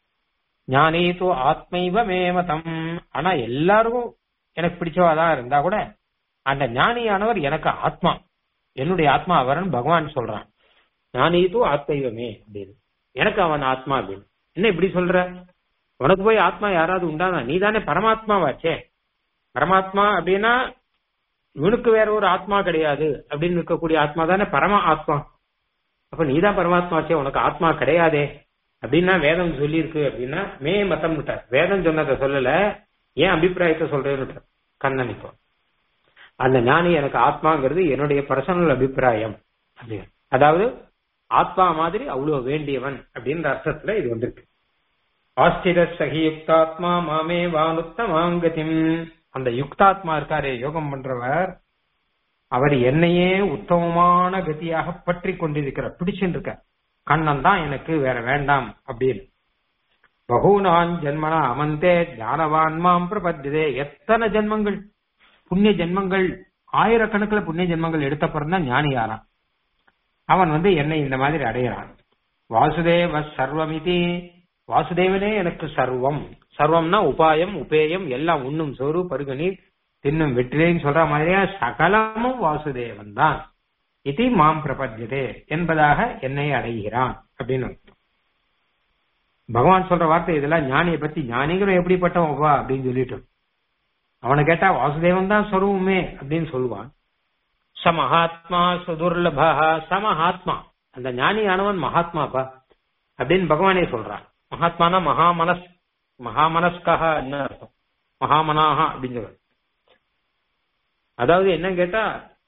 ஞானே தோ ஆத்மைவ மேமதம் ஆனா எல்லாரும் எனக்கு பிடிச்சவாதான் இருந்தா கூட அந்த ஞானியானவர் எனக்கு ஆத்மா என்னுடைய ஆத்மா அவரன் பகவான் சொல்றான் ஞானே தோ ஆத்மைவமே அப்படின்னு எனக்கு அவன் ஆத்மா அப்படின்னு என்ன இப்படி சொல்ற உனக்கு போய் ஆத்மா யாராவது உண்டானா நீ தானே பரமாத்மாவாச்சே பரமாத்மா அப்படின்னா இவனுக்கு வேற ஒரு ஆத்மா கிடையாது அப்படின்னு இருக்கக்கூடிய ஆத்மா தானே பரம ஆத்மா அப்ப நீதான் பரமாத்மாச்சே உனக்கு ஆத்மா கிடையாதே அப்படின்னா வேதம் சொல்லியிருக்கு அப்படின்னா மே மத்தம் விட்டார் வேதம் சொன்னதை சொல்லல ஏன் அபிப்பிராயத்தை சொல்றேன்னு கண்ணன் இப்போ அந்த ஞானி எனக்கு ஆத்மாங்கிறது என்னுடைய பர்சனல் அபிப்பிராயம் அப்படி அதாவது ஆத்மா மாதிரி அவ்வளவு வேண்டியவன் அப்படின்ற அர்த்தத்துல இது வந்திருக்கு ஆஸ்திர சகி யுக்தாத்மா மாமே வானுத்தமாங்கதிம் அந்த யுக்தாத்மா இருக்காரே யோகம் பண்றவர் அவர் என்னையே உத்தமமான கதியாக பற்றி கொண்டிருக்கிறார் பிடிச்சுட்டு இருக்கார் கண்ணன் தான் எனக்கு வேற வேண்டாம் அப்படின்னு பகூனான் ஜென்மனா அமந்தே ஞானவான் மாம் பிரபத்தியதே எத்தனை ஜென்மங்கள் புண்ணிய ஜென்மங்கள் ஆயிரக்கணக்கில் புண்ணிய ஜென்மங்கள் எடுத்த பிறந்தான் ஞானி யாரான் அவன் வந்து என்னை இந்த மாதிரி அடையிறான் வாசுதேவ சர்வமிதி வாசுதேவனே எனக்கு சர்வம் சர்வம்னா உபாயம் உபேயம் எல்லாம் உண்ணும் சோறு பருகநீர் தின்னும் வெற்றிலேன்னு சொல்ற மாதிரியா சகலமும் வாசுதேவன் தான் இது மாம் பிரபத்தியதே என்பதாக என்னை அடைகிறான் அப்படின்னு பகவான் சொல்ற வார்த்தை இதெல்லாம் ஞானியை பத்தி ஞானிங்கிற எப்படிப்பட்டவன் வா அப்படின்னு சொல்லிட்டு அவனை கேட்டா வாசுதேவன் தான் சொருவமே அப்படின்னு சொல்லுவான் ச மகாத்மா சுதுர்லபா ச மகாத்மா அந்த ஞானியானவன் மகாத்மாப்பா அப்படின்னு பகவானே சொல்றான் மகாத்மானா மகாமனஸ் மகாமனஸ்காக என்ன அர்த்தம் மகாமனாக அப்படின்னு சொல்ற அதாவது என்ன கேட்டா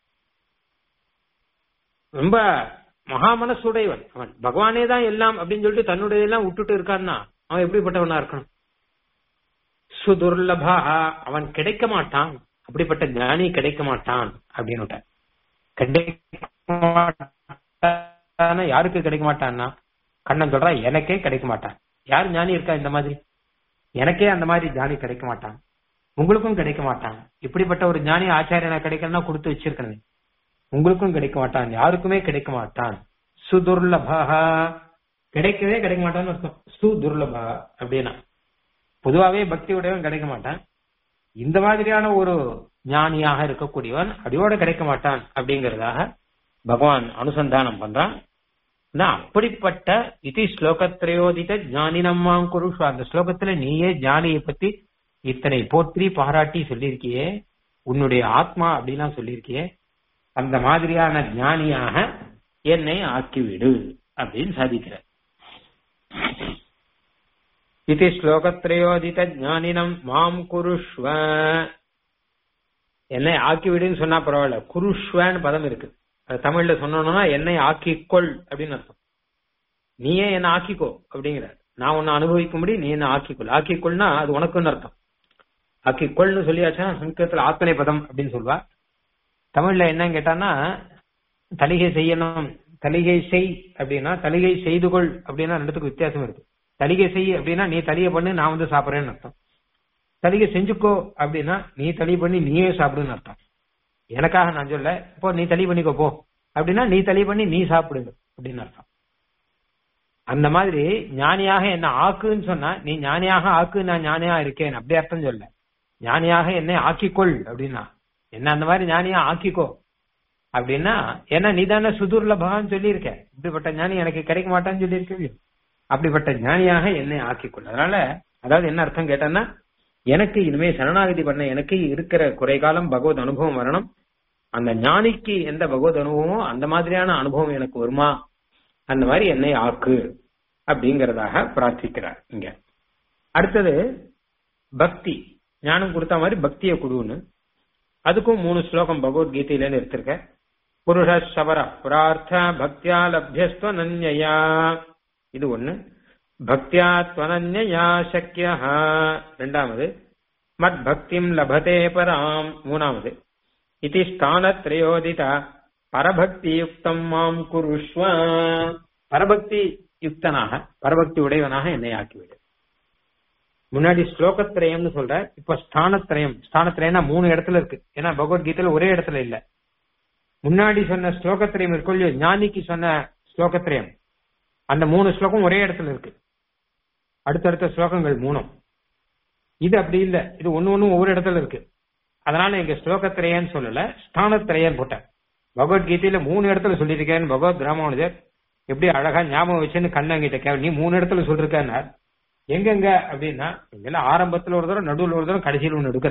ரொம்ப மகாமனசுடையவன் அவன் பகவானே தான் எல்லாம் அப்படின்னு சொல்லிட்டு தன்னுடைய எல்லாம் விட்டுட்டு இருக்கான்னா அவன் எப்படிப்பட்டவனா இருக்கணும் சுதுர்லபா அவன் கிடைக்க மாட்டான் அப்படிப்பட்ட ஞானி கிடைக்க மாட்டான் அப்படின்னு கிடைக்க யாருக்கு கிடைக்க மாட்டான்னா கண்ணன் சொல்றா எனக்கே கிடைக்க மாட்டான் யார் ஞானி இருக்கா இந்த மாதிரி எனக்கே அந்த மாதிரி ஞானி கிடைக்க மாட்டான் உங்களுக்கும் கிடைக்க மாட்டான் இப்படிப்பட்ட ஒரு ஞானி ஆச்சாரியனா கிடைக்கணும்னா கொடுத்து வச்சிருக்கணும் உங்களுக்கும் கிடைக்க மாட்டான் யாருக்குமே கிடைக்க மாட்டான் சுதுர்லபா கிடைக்கவே கிடைக்க மாட்டான்னு அர்த்தம் சுதுர்லபா அப்படின்னா பொதுவாவே பக்தி உடையவன் கிடைக்க மாட்டான் இந்த மாதிரியான ஒரு ஞானியாக இருக்கக்கூடியவன் அடியோட கிடைக்க மாட்டான் அப்படிங்கறதாக பகவான் அனுசந்தானம் பண்றான் அப்படிப்பட்ட இதி ஸ்லோகத்திரையோதித ஞானினம்மாம் குருஷு அந்த ஸ்லோகத்துல நீயே ஞானியை பத்தி இத்தனை போற்றி பாராட்டி சொல்லியிருக்கியே உன்னுடைய ஆத்மா அப்படிலாம் சொல்லியிருக்கியே அந்த மாதிரியான ஞானியாக என்னை ஆக்கிவிடு அப்படின்னு சாதிக்கிறார் இது ஸ்லோகத்திரையோதித ஞானினம் மாம் குருஷ்வ என்னை ஆக்கிவிடுன்னு சொன்னா பரவாயில்ல குருஷ்வன்னு பதம் இருக்கு அது தமிழ்ல சொன்னோம்னா என்னை ஆக்கிக்கொள் அப்படின்னு அர்த்தம் நீயே என்ன ஆக்கிக்கோ அப்படிங்கிற நான் உன்னை அனுபவிக்கும்படி நீ என்ன ஆக்கிக்கொள் ஆக்கிக்கொள்னா அது உனக்குன்னு அர்த்தம் ஆக்கிக்கொள்னு சொல்லியாச்சுன்னா சங்கத்துல ஆத்மனை பதம் அப்படின்னு சொல்வா தமிழ்ல என்னன்னு கேட்டான்னா தலிகை செய்யணும் தலிகை செய் அப்படின்னா தலிகை செய்து கொள் அப்படின்னா ரெண்டுத்துக்கு வித்தியாசம் இருக்கு தலிகை செய் அப்படின்னா நீ தலிகை பண்ணு நான் வந்து சாப்பிடுறேன்னு அர்த்தம் தலிகை செஞ்சுக்கோ அப்படின்னா நீ தலி பண்ணி நீயே சாப்பிடுன்னு அர்த்தம் எனக்காக நான் சொல்ல இப்போ நீ தலி பண்ணிக்கோ போ அப்படின்னா நீ தலி பண்ணி நீ சாப்பிடுங்க அப்படின்னு அர்த்தம் அந்த மாதிரி ஞானியாக என்ன ஆக்குன்னு சொன்னா நீ ஞானியாக ஆக்கு நான் ஞானியா இருக்கேன் அப்படி அர்த்தம் சொல்ல ஞானியாக என்னை ஆக்கிக்கொள் அப்படின்னா என்ன அந்த மாதிரி ஞானியா ஆக்கிக்கோ அப்படின்னா ஏன்னா நீ தானே சுதுர்லபான்னு சொல்லியிருக்க இப்படிப்பட்ட ஞானி எனக்கு கிடைக்க மாட்டான்னு சொல்லியிருக்க அப்படிப்பட்ட ஞானியாக என்னை ஆக்கிக்கொள் அதனால அதாவது என்ன அர்த்தம் கேட்டேன்னா எனக்கு இனிமே சரணாகதி பண்ண எனக்கு இருக்கிற குறை காலம் பகவத் அனுபவம் வரணும் அந்த ஞானிக்கு எந்த பகவத் அனுபவமோ அந்த மாதிரியான அனுபவம் எனக்கு வருமா அந்த மாதிரி என்னை ஆக்கு அப்படிங்கறதாக பிரார்த்திக்கிறார் இங்க அடுத்தது பக்தி ஞானம் கொடுத்த மாதிரி பக்தியை கொடுன்னு அதுக்கும் மூணு ஸ்லோகம் பகவத்கீதையில எடுத்திருக்க புருஷ சபர பிரார்த்த பக்தியா லப்யஸ்வ நன்யா இது ஒண்ணு பக்தியா துவனன்யா சக்கியா ரெண்டாவது மத் பக்திம் லபதே பராம் மூணாவது இது ஸ்தானத்ரயோதித பரபக்தி யுக்தம் மாம் குருஷ்வ பரபக்தி யுக்தனாக பரபக்தி உடையவனாக என்னை ஆக்கிவிடு முன்னாடி ஸ்லோகத்திரயம்னு சொல்ற இப்ப ஸ்தானத்திரயம் ஸ்தானத்திரயம்னா மூணு இடத்துல இருக்கு ஏன்னா பகவத்கீதையில ஒரே இடத்துல இல்ல முன்னாடி சொன்ன ஸ்லோகத்திரயம் இருக்கும் இல்லையோ ஞானிக்கு சொன்ன ஸ்லோகத்திரயம் அந்த மூணு ஸ்லோகம் ஒரே இடத்துல இருக்கு அடுத்தடுத்த ஸ்லோகங்கள் மூணும் இது அப்படி இல்ல இது ஒண்ணு ஒண்ணு ஒவ்வொரு இடத்துல இருக்கு அதனால இங்க ஸ்லோகத்திரையன்னு சொல்லல ஸ்தானத்திரையன் போட்டேன் பகவத்கீதையில மூணு இடத்துல சொல்லியிருக்கேன் பகவத் ராமானுஜர் எப்படி அழகா ஞாபகம் வச்சுன்னு கண்ணங்கிட்ட கேவ நீ மூணு இடத்துல சொல்லிருக்காரு எங்கெங்க அப்படின்னா இங்கெல்லாம் ஆரம்பத்துல ஒரு தடவை நடுவில் ஒரு தடவை கடைசியில் ஒண்ணு எடுக்கிற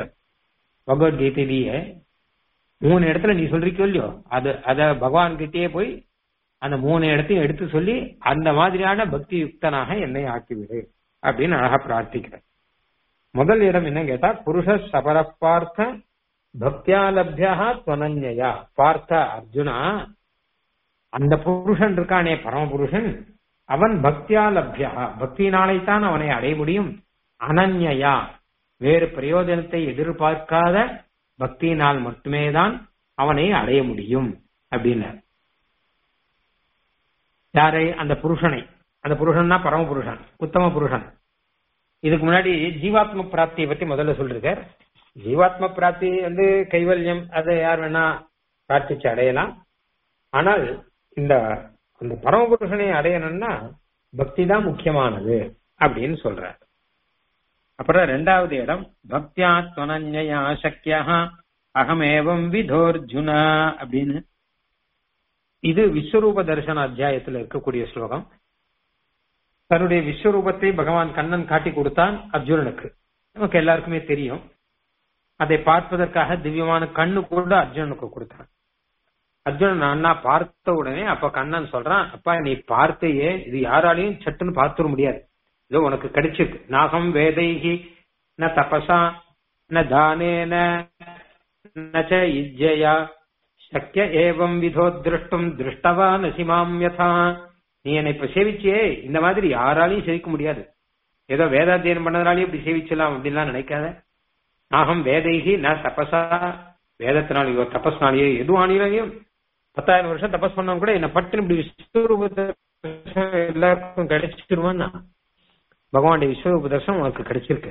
பகவத்கீதையிலேயே மூணு இடத்துல நீ சொல்றிக்கோ இல்லையோ அது அத பகவான் கிட்டேயே போய் அந்த மூணு இடத்தையும் எடுத்து சொல்லி அந்த மாதிரியான பக்தி யுக்தனாக என்னை ஆக்கிவிடு அப்படின்னு அழகா பிரார்த்திக்கிறேன் முதல் இடம் என்ன கேட்டா புருஷ சபர பார்த்த பக்தியாலபியா துவனன்யா பார்த்த அர்ஜுனா அந்த புருஷன் இருக்கானே பரமபுருஷன் அவன் பக்தியாலபியா பக்தியினாலைத்தான் அவனை அடைய முடியும் அனன்யா வேறு பிரயோஜனத்தை எதிர்பார்க்காத பக்தியினால் மட்டுமே தான் அவனை அடைய முடியும் அப்படின்னார் யாரை அந்த புருஷனை அந்த புருஷன்னா பரமபுருஷன் உத்தம புருஷன் இதுக்கு முன்னாடி ஜீவாத்ம பிராப்தியை பத்தி முதல்ல சொல்லிருக்கார் ஜீவாத்ம பிராப்தி வந்து கைவல்யம் அதை யார் வேணா பிரார்த்திச்சு அடையலாம் ஆனால் இந்த அந்த பரமபுருஷனை அடையணும்னா பக்தி தான் முக்கியமானது அப்படின்னு சொல்றார் அப்புறம் ரெண்டாவது இடம் பக்தியா துவனன்யா சக்கியா அகமேவம் விதோர்ஜுனா அப்படின்னு இது விஸ்வரூப தரிசன அத்தியாயத்தில் இருக்கக்கூடிய ஸ்லோகம் தன்னுடைய விஸ்வரூபத்தை பகவான் கண்ணன் காட்டி கொடுத்தான் அர்ஜுனனுக்கு நமக்கு எல்லாருக்குமே தெரியும் அதை பார்ப்பதற்காக திவ்யமான கண்ணு கூட அர்ஜுனனுக்கு கொடுத்தான் அர்ஜுனன் அண்ணா பார்த்த உடனே அப்ப கண்ணன் சொல்றான் அப்பா நீ பார்த்தையே இது யாராலையும் சட்டுன்னு பார்த்துட முடியாது இது உனக்கு கிடைச்சிருக்கு நாகம் வேதைகி ந தபசா ந தானேன நச்ச இஜ்ஜயா சக்கிய ஏவம் விதோ திருஷ்டும் திருஷ்டவா நசிமாம் யதா நீ என்னை இப்ப சேவிச்சியே இந்த மாதிரி யாராலையும் சேவிக்க முடியாது ஏதோ வேதாத்தியனம் பண்ணதுனாலே இப்படி சேவிச்சலாம் அப்படின்லாம் நினைக்காத நாகம் வேதைகி ந தபசா வேதத்தினாலேயோ தபஸ்னாலேயோ எதுவானாலையும் பத்தாயிரம் வருஷம் தபஸ் பண்ணவங்க கூட என்ன பட்டுன்னு இப்படி விஸ்வரூபத்தை எல்லாருக்கும் கிடைச்சிருவான்னா பகவானுடைய விஸ்வரூப தர்சனம் உனக்கு கிடைச்சிருக்கு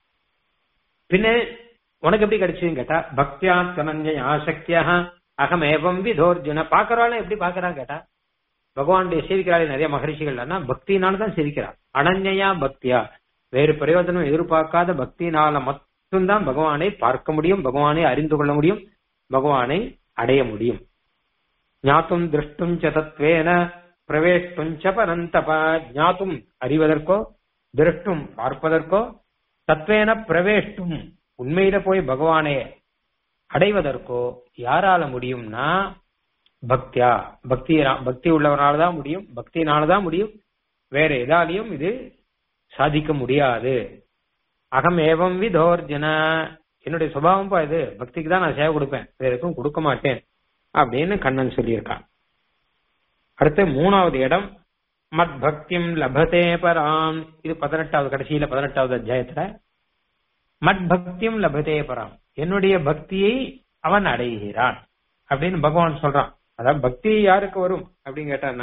பின்ன உனக்கு எப்படி கிடைச்சதுன்னு கேட்டா பக்தியா தனஞ்சய ஆசக்தியா அகமேவம் விதோர்ஜுன பாக்குறாலும் எப்படி பாக்குறான் கேட்டா பகவானுடைய சேவிக்கிறாள் நிறைய மகரிஷிகள் பக்தியினால தான் சேவிக்கிறார் அனன்யா பக்தியா வேறு பிரயோஜனம் எதிர்பார்க்காத பக்தியினால மட்டும்தான் பகவானை பார்க்க முடியும் பகவானை அறிந்து கொள்ள முடியும் பகவானை அடைய முடியும் ஞாத்தும் திருஷ்டும் ச தத்வேன பிரவேஷ்டும் ச பரந்தப ஞாத்தும் அறிவதற்கோ திருஷ்டும் பார்ப்பதற்கோ தத்வேன பிரவேஷ்டும் உண்மையில போய் பகவானை அடைவதற்கோ யாரால முடியும்னா பக்தியா பக்தி பக்தி உள்ளவனாலதான் முடியும் பக்தியினாலதான் முடியும் வேற எதாலையும் இது சாதிக்க முடியாது அகம் ஏவம் விதோர்ஜன என்னுடைய சுபாவம் பா இது பக்திக்கு தான் நான் சேவை கொடுப்பேன் வேற எதுவும் கொடுக்க மாட்டேன் அப்படின்னு கண்ணன் சொல்லியிருக்கான் அடுத்து மூணாவது இடம் மத் பக்திம் லபதே பராம் இது பதினெட்டாவது கடைசியில பதினெட்டாவது அத்தியாயத்துல மத் பக்தியும் லபதே பராம் என்னுடைய பக்தியை அவன் அடைகிறான் அப்படின்னு பகவான் சொல்றான் அதாவது பக்தி யாருக்கு வரும் அப்படின்னு கேட்டான்னா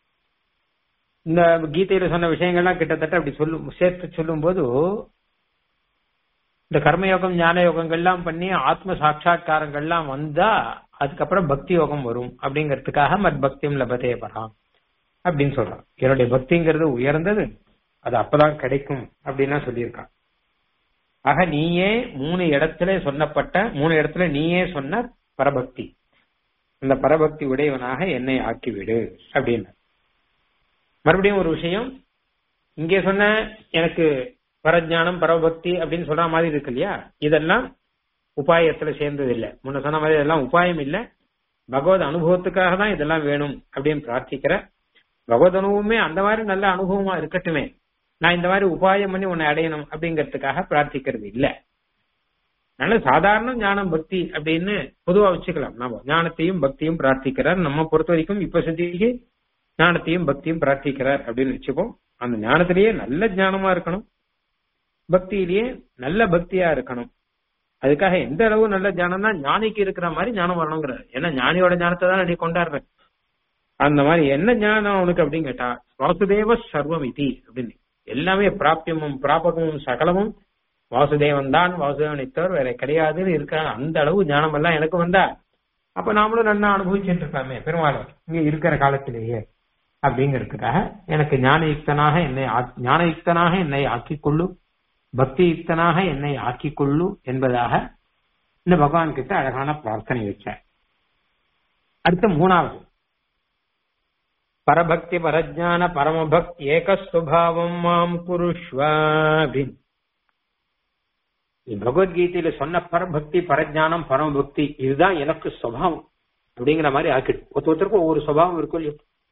இந்த கீதையில சொன்ன விஷயங்கள்லாம் கிட்டத்தட்ட அப்படி சொல்லும் சேர்த்து சொல்லும் போது இந்த கர்மயோகம் ஞான யோகங்கள்லாம் பண்ணி ஆத்ம சாட்சா்காரங்கள்லாம் வந்தா அதுக்கப்புறம் பக்தி யோகம் வரும் அப்படிங்கிறதுக்காக மத் பக்தியும் லபதே பராம் அப்படின்னு சொல்றான் என்னுடைய பக்திங்கிறது உயர்ந்தது அது அப்பதான் கிடைக்கும் அப்படின்னு சொல்லியிருக்கான் ஆக நீயே மூணு இடத்துல சொன்னப்பட்ட மூணு இடத்துல நீயே சொன்ன பரபக்தி அந்த பரபக்தி உடையவனாக என்னை ஆக்கிவிடு அப்படின்னு மறுபடியும் ஒரு விஷயம் இங்கே சொன்ன எனக்கு பரஜானம் பரபக்தி அப்படின்னு சொல்ற மாதிரி இருக்கு இல்லையா இதெல்லாம் உபாயத்துல சேர்ந்தது இல்லை முன்ன சொன்ன மாதிரி இதெல்லாம் உபாயம் இல்ல பகவத் அனுபவத்துக்காக தான் இதெல்லாம் வேணும் அப்படின்னு பிரார்த்திக்கிற பகவத் அனுபவமே அந்த மாதிரி நல்ல அனுபவமா இருக்கட்டுமே நான் இந்த மாதிரி உபாயம் பண்ணி உன்னை அடையணும் அப்படிங்கறதுக்காக பிரார்த்திக்கிறது இல்ல நல்ல சாதாரண ஞானம் பக்தி அப்படின்னு பொதுவா வச்சுக்கலாம் நாம ஞானத்தையும் பக்தியும் பிரார்த்திக்கிறார் நம்ம பொறுத்த வரைக்கும் இப்ப செஞ்சுக்கு ஞானத்தையும் பக்தியும் பிரார்த்திக்கிறார் அப்படின்னு வச்சுப்போம் அந்த ஞானத்திலேயே நல்ல ஞானமா இருக்கணும் பக்தியிலேயே நல்ல பக்தியா இருக்கணும் அதுக்காக எந்த அளவு நல்ல ஞானம்னா ஞானிக்கு இருக்கிற மாதிரி ஞானம் வரணுங்கிறார் ஏன்னா ஞானியோட ஞானத்தை தான் நீ கொண்டாடுறேன் அந்த மாதிரி என்ன ஞானம் அவனுக்கு அப்படின்னு கேட்டா வாசுதேவ சர்வம் இதி அப்படின்னு எல்லாமே பிராப்தியமும் பிராபகமும் சகலமும் வாசுதேவன் தான் வாசுதேவனை தவிர வேற கிடையாதுன்னு இருக்க அந்த அளவு ஞானம் எல்லாம் எனக்கு வந்தா அப்ப நாமளும் நல்லா அனுபவிச்சுட்டு இருக்காமே பெருமாளும் இங்க இருக்கிற காலத்திலேயே அப்படிங்கிறதுக்காக எனக்கு ஞானயுக்தனாக என்னை ஞானயுக்தனாக என்னை ஆக்கிக் கொள்ளு பக்தி யுக்தனாக என்னை ஆக்கிக் கொள்ளு என்பதாக இந்த பகவான் கிட்ட அழகான பிரார்த்தனை வச்சார் அடுத்த மூணாவது பரபக்தி பரஜான பரமபக்தி ஏக சுபாவம் மாம் குருஷ்வ அப்படின்னு பகவத்கீதையில சொன்ன பரபக்தி பரஜானம் பரமபக்தி இதுதான் எனக்கு சுபாவம் அப்படிங்கிற மாதிரி ஆக்கிடு ஒருத்த ஒருத்தருக்கும் ஒவ்வொரு சுபாவம் இருக்கும் இல்லையோ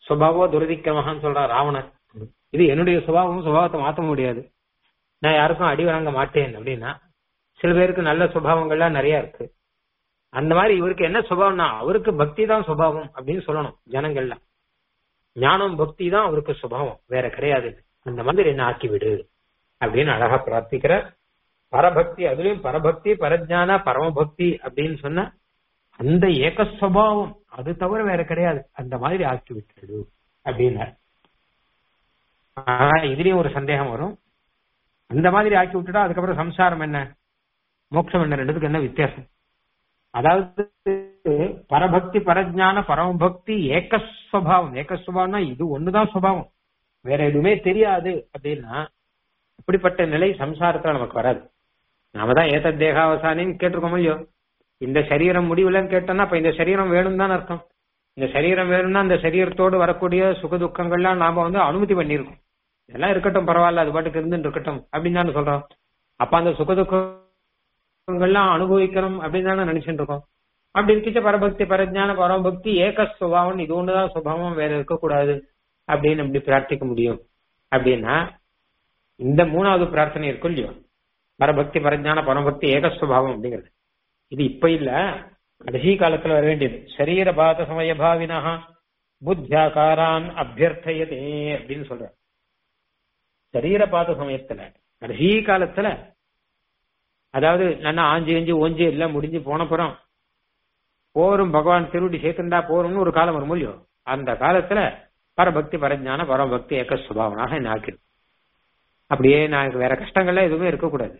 சுபாவோ துரதிக்கிரமகான்னு சொல்றான் ராவணன் இது என்னுடைய சுபாவம் சுபாவத்தை மாற்ற முடியாது நான் யாருக்கும் அடி வழங்க மாட்டேன் அப்படின்னா சில பேருக்கு நல்ல சுபாவங்கள்லாம் நிறைய இருக்கு அந்த மாதிரி இவருக்கு என்ன சுபாவம்னா அவருக்கு பக்தி தான் சுபாவம் அப்படின்னு சொல்லணும் ஜனங்கள்லாம் ஞானம் பக்தி தான் அவருக்கு சுபாவம் வேற கிடையாது அந்த மாதிரி என்ன ஆக்கி விடு அப்படின்னு அழகா பிரார்த்திக்கிற பரபக்தி அதுலயும் பரபக்தி பரஜான பரமபக்தி அப்படின்னு சொன்ன அந்த ஏக சுபாவம் அது தவிர வேற கிடையாது அந்த மாதிரி ஆக்கி விட்டுடு அப்படின்னார் ஆனா இதுலயும் ஒரு சந்தேகம் வரும் அந்த மாதிரி ஆக்கி விட்டுட்டா அதுக்கப்புறம் சம்சாரம் என்ன மோட்சம் என்ன ரெண்டுத்துக்கு என்ன வித்தியாசம் அதாவது பரபக்தி பரஜான பரமபக்தி ஏகஸ்வபாவம் ஏகஸ்வபாவம்னா இது ஒண்ணுதான் சுபாவம் வேற எதுவுமே தெரியாது அப்படின்னா இப்படிப்பட்ட நிலை சம்சாரத்துல நமக்கு வராது நாம தான் ஏத்த தேகாவசானின்னு கேட்டிருக்கோம் இல்லையோ இந்த சரீரம் முடிவுலன்னு கேட்டோம்னா அப்ப இந்த சரீரம் வேணும் தான் அர்த்தம் இந்த சரீரம் வேணும்னா அந்த சரீரத்தோடு வரக்கூடிய சுக துக்கங்கள்லாம் நாம வந்து அனுமதி பண்ணியிருக்கோம் இதெல்லாம் இருக்கட்டும் பரவாயில்ல அது பாட்டுக்கு இருந்து இருக்கட்டும் அப்படின்னு தானே சொல்றோம் அப்ப அந்த சுக துக்கங்கள்லாம் அனுபவிக்கணும் அப்படின்னு தானே நினைச்சுட்டு இருக்கோம் அப்படி இருக்கிச்ச பரபக்தி பரஜான பரமபக்தி ஏக சுபாவம் இது ஒண்ணுதான் சுபாவம் வேற இருக்கக்கூடாது அப்படின்னு அப்படி பிரார்த்திக்க முடியும் அப்படின்னா இந்த மூணாவது பிரார்த்தனை இருக்கும் இல்லையோ பரபக்தி பரஜான பரமபக்தி ஏகஸ்வபாவம் அப்படிங்கிறது இது இப்ப இல்ல கடைசி காலத்துல வர வேண்டியது சரீர பாத சமய பாவினா புத்தியாகாரான் அபியர்த்தயதே அப்படின்னு சொல்ற சரீர பாத சமயத்துல கடைசி காலத்துல அதாவது நல்லா ஆஞ்சு அஞ்சு ஓஞ்சு எல்லாம் முடிஞ்சு போனப்புறம் போரும் பகவான் திருவடி சேர்த்துண்டா போரும்னு ஒரு காலம் வரும் இல்லையோ அந்த காலத்துல பரபக்தி பரஜான பரமபக்தி ஏக சுபாவனாக என்ன ஆக்கிடும் அப்படியே நான் வேற கஷ்டங்கள்லாம் எதுவுமே இருக்கக்கூடாது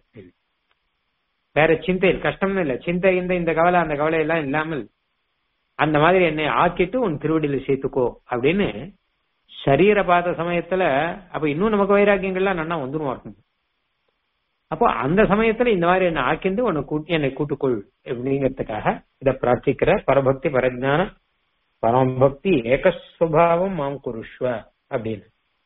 வேற சிந்தை கஷ்டம்னு இல்ல சிந்தை இந்த இந்த கவலை அந்த கவலை எல்லாம் இல்லாமல் அந்த மாதிரி என்னை ஆக்கிட்டு உன் திருவடியில சேர்த்துக்கோ அப்படின்னு சரீர பாத சமயத்துல அப்ப இன்னும் நமக்கு வைராக்கியங்கள்லாம் நன்னா வந்துடும் இருக்கும் அப்போ அந்த சமயத்துல இந்த மாதிரி என்ன ஆக்கிண்டு உன்னை கூட்டி என்னை கூட்டுக்கொள் அப்படிங்கிறதுக்காக இத பிரார்த்திக்கிற பரபக்தி பரஜான பரமபக்தி ஏகஸ்வபாவம் மாம் குருஷ்வ அப்படின்னு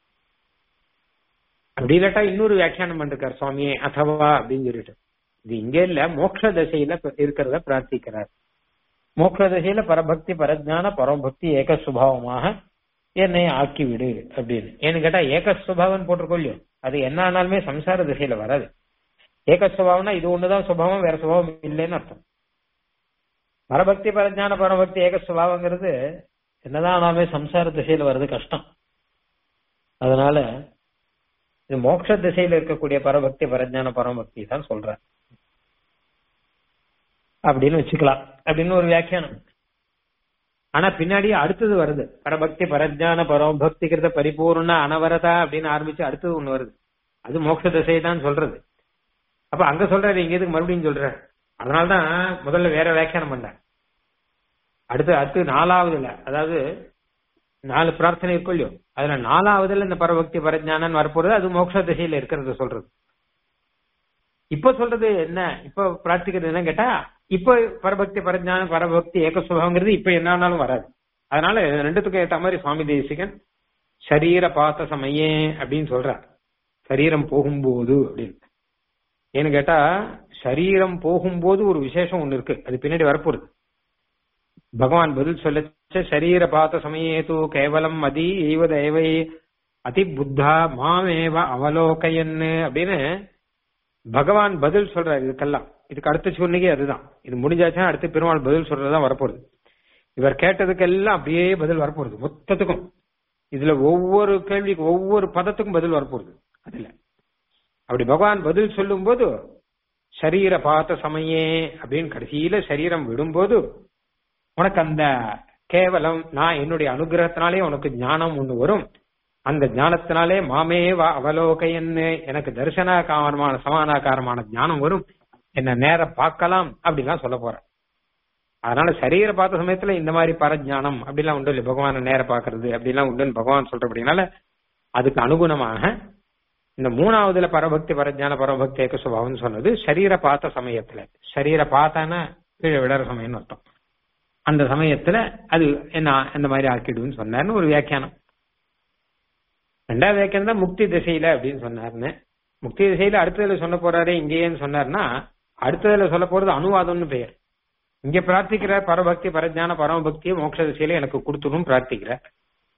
அப்படி இல்லாட்டா இன்னொரு வியாக்கியானம் பண்ணிருக்கார் சுவாமியே அதவா அப்படின்னு சொல்லிட்டு இது இங்க இல்ல மோட்ச தசையில இருக்கிறத பிரார்த்திக்கிறார் மோட்ச தசையில பரபக்தி பரஜான பரமபக்தி ஏக சுபாவமாக என்னை ஆக்கி விடு அப்படின்னு ஏன்னு கேட்டா ஏக சுபாவம் போட்டிருக்கோம் அது என்ன ஆனாலுமே சம்சார திசையில வராது ஏக சுபாவம்னா இது ஒண்ணுதான் சுபாவம் வேற சுபாவம் இல்லைன்னு அர்த்தம் பரபக்தி பரஜான பரமபக்தி ஏக சுபாவங்கிறது என்னதான் ஆனாலுமே சம்சார திசையில வர்றது கஷ்டம் அதனால இது மோட்ச திசையில இருக்கக்கூடிய பரபக்தி பரஜான பரமபக்தி தான் சொல்ற அப்படின்னு வச்சுக்கலாம் அப்படின்னு ஒரு வியாக்கியானம் ஆனா பின்னாடி அடுத்தது வருது பரபக்தி பரஜான பரமபக்திகிறத பரிபூர்ண அனவரதா அப்படின்னு ஆரம்பிச்சு அடுத்தது ஒண்ணு வருது அது மோட்ச திசை தான் சொல்றது அப்ப அங்க சொல்றாரு இங்க எதுக்கு மறுபடியும் சொல்ற அதனாலதான் முதல்ல வேற வியாக்கியானம் பண்ண அடுத்து அடுத்து நாலாவதுல அதாவது நாலு பிரார்த்தனை இருக்கும் இல்லையோ அதுல நாலாவதுல இந்த பரபக்தி பரஜானன் வரப்போறது அது மோட்ச திசையில இருக்கிறது சொல்றது இப்ப சொல்றது என்ன இப்ப பிரார்த்திக்கிறது என்ன கேட்டா இப்ப பரபக்தி பரஜான பரபக்தி ஏக சுபங்கிறது இப்ப என்ன ஆனாலும் வராது அதனால ரெண்டுத்துக்கும் ஏத்த மாதிரி சுவாமி தேசிகன் சரீர பாத்த சமயே அப்படின்னு சொல்றார் சரீரம் போகும்போது அப்படின்னு ஏன்னு கேட்டா சரீரம் போகும்போது ஒரு விசேஷம் ஒண்ணு இருக்கு அது பின்னாடி வரப்போகுது பகவான் பதில் சொல்லச்ச சரீர பாத்த சமயேது கேவலம் மதி ஈவ தேவை அதி புத்தா மாமேவ அவலோகையன்னு அப்படின்னு பகவான் பதில் சொல்றாரு இதுக்கெல்லாம் இதுக்கு அடுத்த சொன்னிக்கே அதுதான் இது முடிஞ்சாச்சுன்னா அடுத்து பெருமாள் பதில் சொல்றதுதான் வரப்போகுது இவர் கேட்டதுக்கெல்லாம் அப்படியே பதில் வரப்போகுது மொத்தத்துக்கும் இதுல ஒவ்வொரு கேள்விக்கு ஒவ்வொரு பதத்துக்கும் பதில் வரப்போகுது அதுல அப்படி பகவான் பதில் சொல்லும் போது சரீர பார்த்த சமயே அப்படின்னு கடைசியில சரீரம் விடும்போது உனக்கு அந்த கேவலம் நான் என்னுடைய அனுகிரகத்தினாலே உனக்கு ஞானம் ஒண்ணு வரும் அந்த ஞானத்தினாலே மாமேவ அவலோகையன்னு எனக்கு தரிசனாகாரமான சமானாகாரமான ஞானம் வரும் என்ன நேர பார்க்கலாம் அப்படிலாம் சொல்ல போறேன் அதனால சரீர பார்த்த சமயத்துல இந்த மாதிரி பரஜானம் அப்படிலாம் உண்டு இல்லை பகவான நேர பாக்குறது அப்படிலாம் உண்டுன்னு பகவான் சொல்றபடினால அதுக்கு அனுகுணமாக இந்த மூணாவதுல பரபக்தி பரஜான பரபக்தி ஏக சுபாவம் சொன்னது சரீர பார்த்த சமயத்துல சரீர பார்த்தானா கீழே விடற சமயம்னு அர்த்தம் அந்த சமயத்துல அது என்ன இந்த மாதிரி ஆக்கிடுன்னு சொன்னார்னு ஒரு வியாக்கியானம் ரெண்டாவது வியாக்கியானம் தான் முக்தி திசையில அப்படின்னு சொன்னாருன்னு முக்தி திசையில அடுத்ததுல சொல்ல போறாரு இங்கேன்னு சொன்னார்னா அடுத்ததுல சொல்ல போறது அனுவாதம்னு பெயர் இங்க பிரார்த்திக்கிற பரபக்தி பரஜான பரமபக்தியை மோட்ச திசையில எனக்கு கொடுத்துடும் பிரார்த்திக்கிற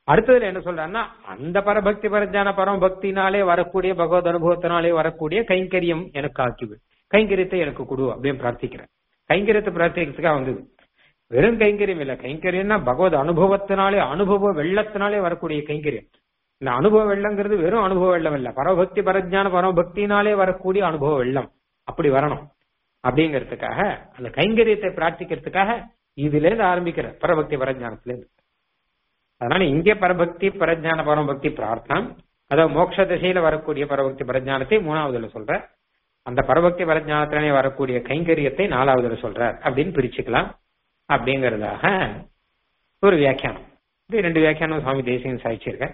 அடுத்ததுல என்ன சொல்றாருன்னா அந்த பரபக்தி பரஜான பரமபக்தினாலே வரக்கூடிய பகவத் அனுபவத்தினாலே வரக்கூடிய கைங்கரியம் எனக்கு ஆக்கிவிடு கைங்கரியத்தை எனக்கு கொடு அப்படின்னு பிரார்த்திக்கிறேன் கைங்கரியத்தை பிரார்த்திக்கிறதுக்காக வந்தது வெறும் கைங்கரியம் இல்ல கைங்கரியம்னா பகவத் அனுபவத்தினாலே அனுபவ வெள்ளத்தினாலே வரக்கூடிய கைங்கரியம் இந்த அனுபவ வெள்ளங்கிறது வெறும் அனுபவ வெள்ளம் இல்ல பரபக்தி பரஜான பரமபக்தினாலே வரக்கூடிய அனுபவ வெள்ளம் அப்படி வரணும் அப்படிங்கிறதுக்காக அந்த கைங்கரியத்தை பிரார்த்திக்கிறதுக்காக இதுல இருந்து ஆரம்பிக்கிற பரபக்தி பரஜானத்துல இருந்து அதனால இங்கே பரபக்தி பரஜான பரமபக்தி பிரார்த்தனம் அதாவது மோட்ச திசையில வரக்கூடிய பரபக்தி பரஜானத்தை மூணாவதுல சொல்ற அந்த பரபக்தி பரஜானத்திலே வரக்கூடிய கைங்கரியத்தை நாலாவதுல சொல்றார் அப்படின்னு பிரிச்சுக்கலாம் அப்படிங்கறதாக ஒரு வியாக்கியானம் இது ரெண்டு வியாக்கியானம் சுவாமி தேசியம் சாதிச்சிருக்க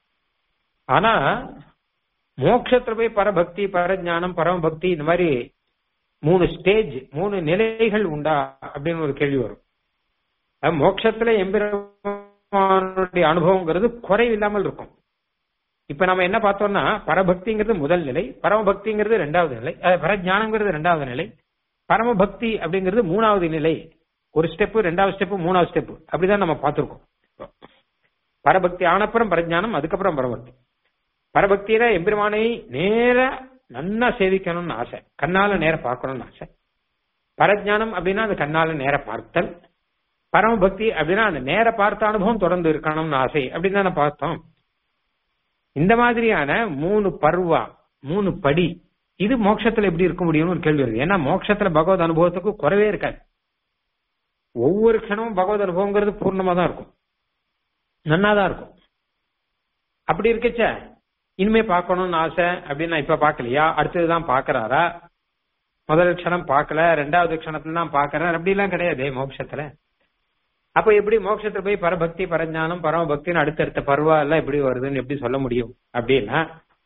ஆனா மோட்சத்துல போய் பரபக்தி பரஜானம் பரமபக்தி இந்த மாதிரி மூணு ஸ்டேஜ் மூணு நிலைகள் உண்டா அப்படின்னு ஒரு கேள்வி வரும் அது மோட்சத்துல எம்பெருமானுடைய அனுபவங்கிறது குறைவில்லாமல் இருக்கும் இப்ப நம்ம என்ன பார்த்தோம்னா பரபக்திங்கிறது முதல் நிலை பரமபக்திங்கிறது ரெண்டாவது நிலை அஹ் பரஜானங்கிறது ரெண்டாவது நிலை பரமபக்தி அப்படிங்கிறது மூணாவது நிலை ஒரு ஸ்டெப் ரெண்டாவது ஸ்டெப் மூணாவது ஸ்டெப் அப்படிதான் நம்ம பார்த்திருக்கோம் பரபக்தி ஆனப்புறம் பரஜானம் அதுக்கப்புறம் பரபக்தி பரபக்தியில எம்பெருமானை நேர நன்னா சேவிக்கணும்னு ஆசை கண்ணால நேர பார்க்கணும்னு ஆசை பரஜானம் அப்படின்னா அந்த கண்ணால நேர பார்த்தல் பரமபக்தி அப்படின்னா அந்த நேர பார்த்த அனுபவம் தொடர்ந்து இருக்கணும்னு ஆசை அப்படின்னு தானே பார்த்தோம் இந்த மாதிரியான மூணு பர்வா மூணு படி இது மோட்சத்துல எப்படி இருக்க முடியும்னு ஒரு கேள்வி வருது ஏன்னா மோட்சத்துல பகவத் அனுபவத்துக்கு குறைவே இருக்காது ஒவ்வொரு க்ஷணமும் பகவத் அனுபவங்கிறது பூர்ணமா தான் இருக்கும் நன்னாதான் இருக்கும் அப்படி இருக்கச்ச இனிமே பார்க்கணும்னு ஆசை அப்படின்னு நான் இப்ப பாக்கலையா அடுத்ததுதான் பாக்குறாரா முதல் க்ஷணம் பார்க்கல ரெண்டாவது க்ஷணத்துல தான் பாக்குறாரு அப்படி எல்லாம் கிடையாது மோட்சத்துல அப்ப எப்படி மோட்சத்துல போய் பரபக்தி பரஞானம் பரமபக்தின்னு அடுத்தடுத்த பருவா எல்லாம் எப்படி வருதுன்னு எப்படி சொல்ல முடியும் அப்படின்னா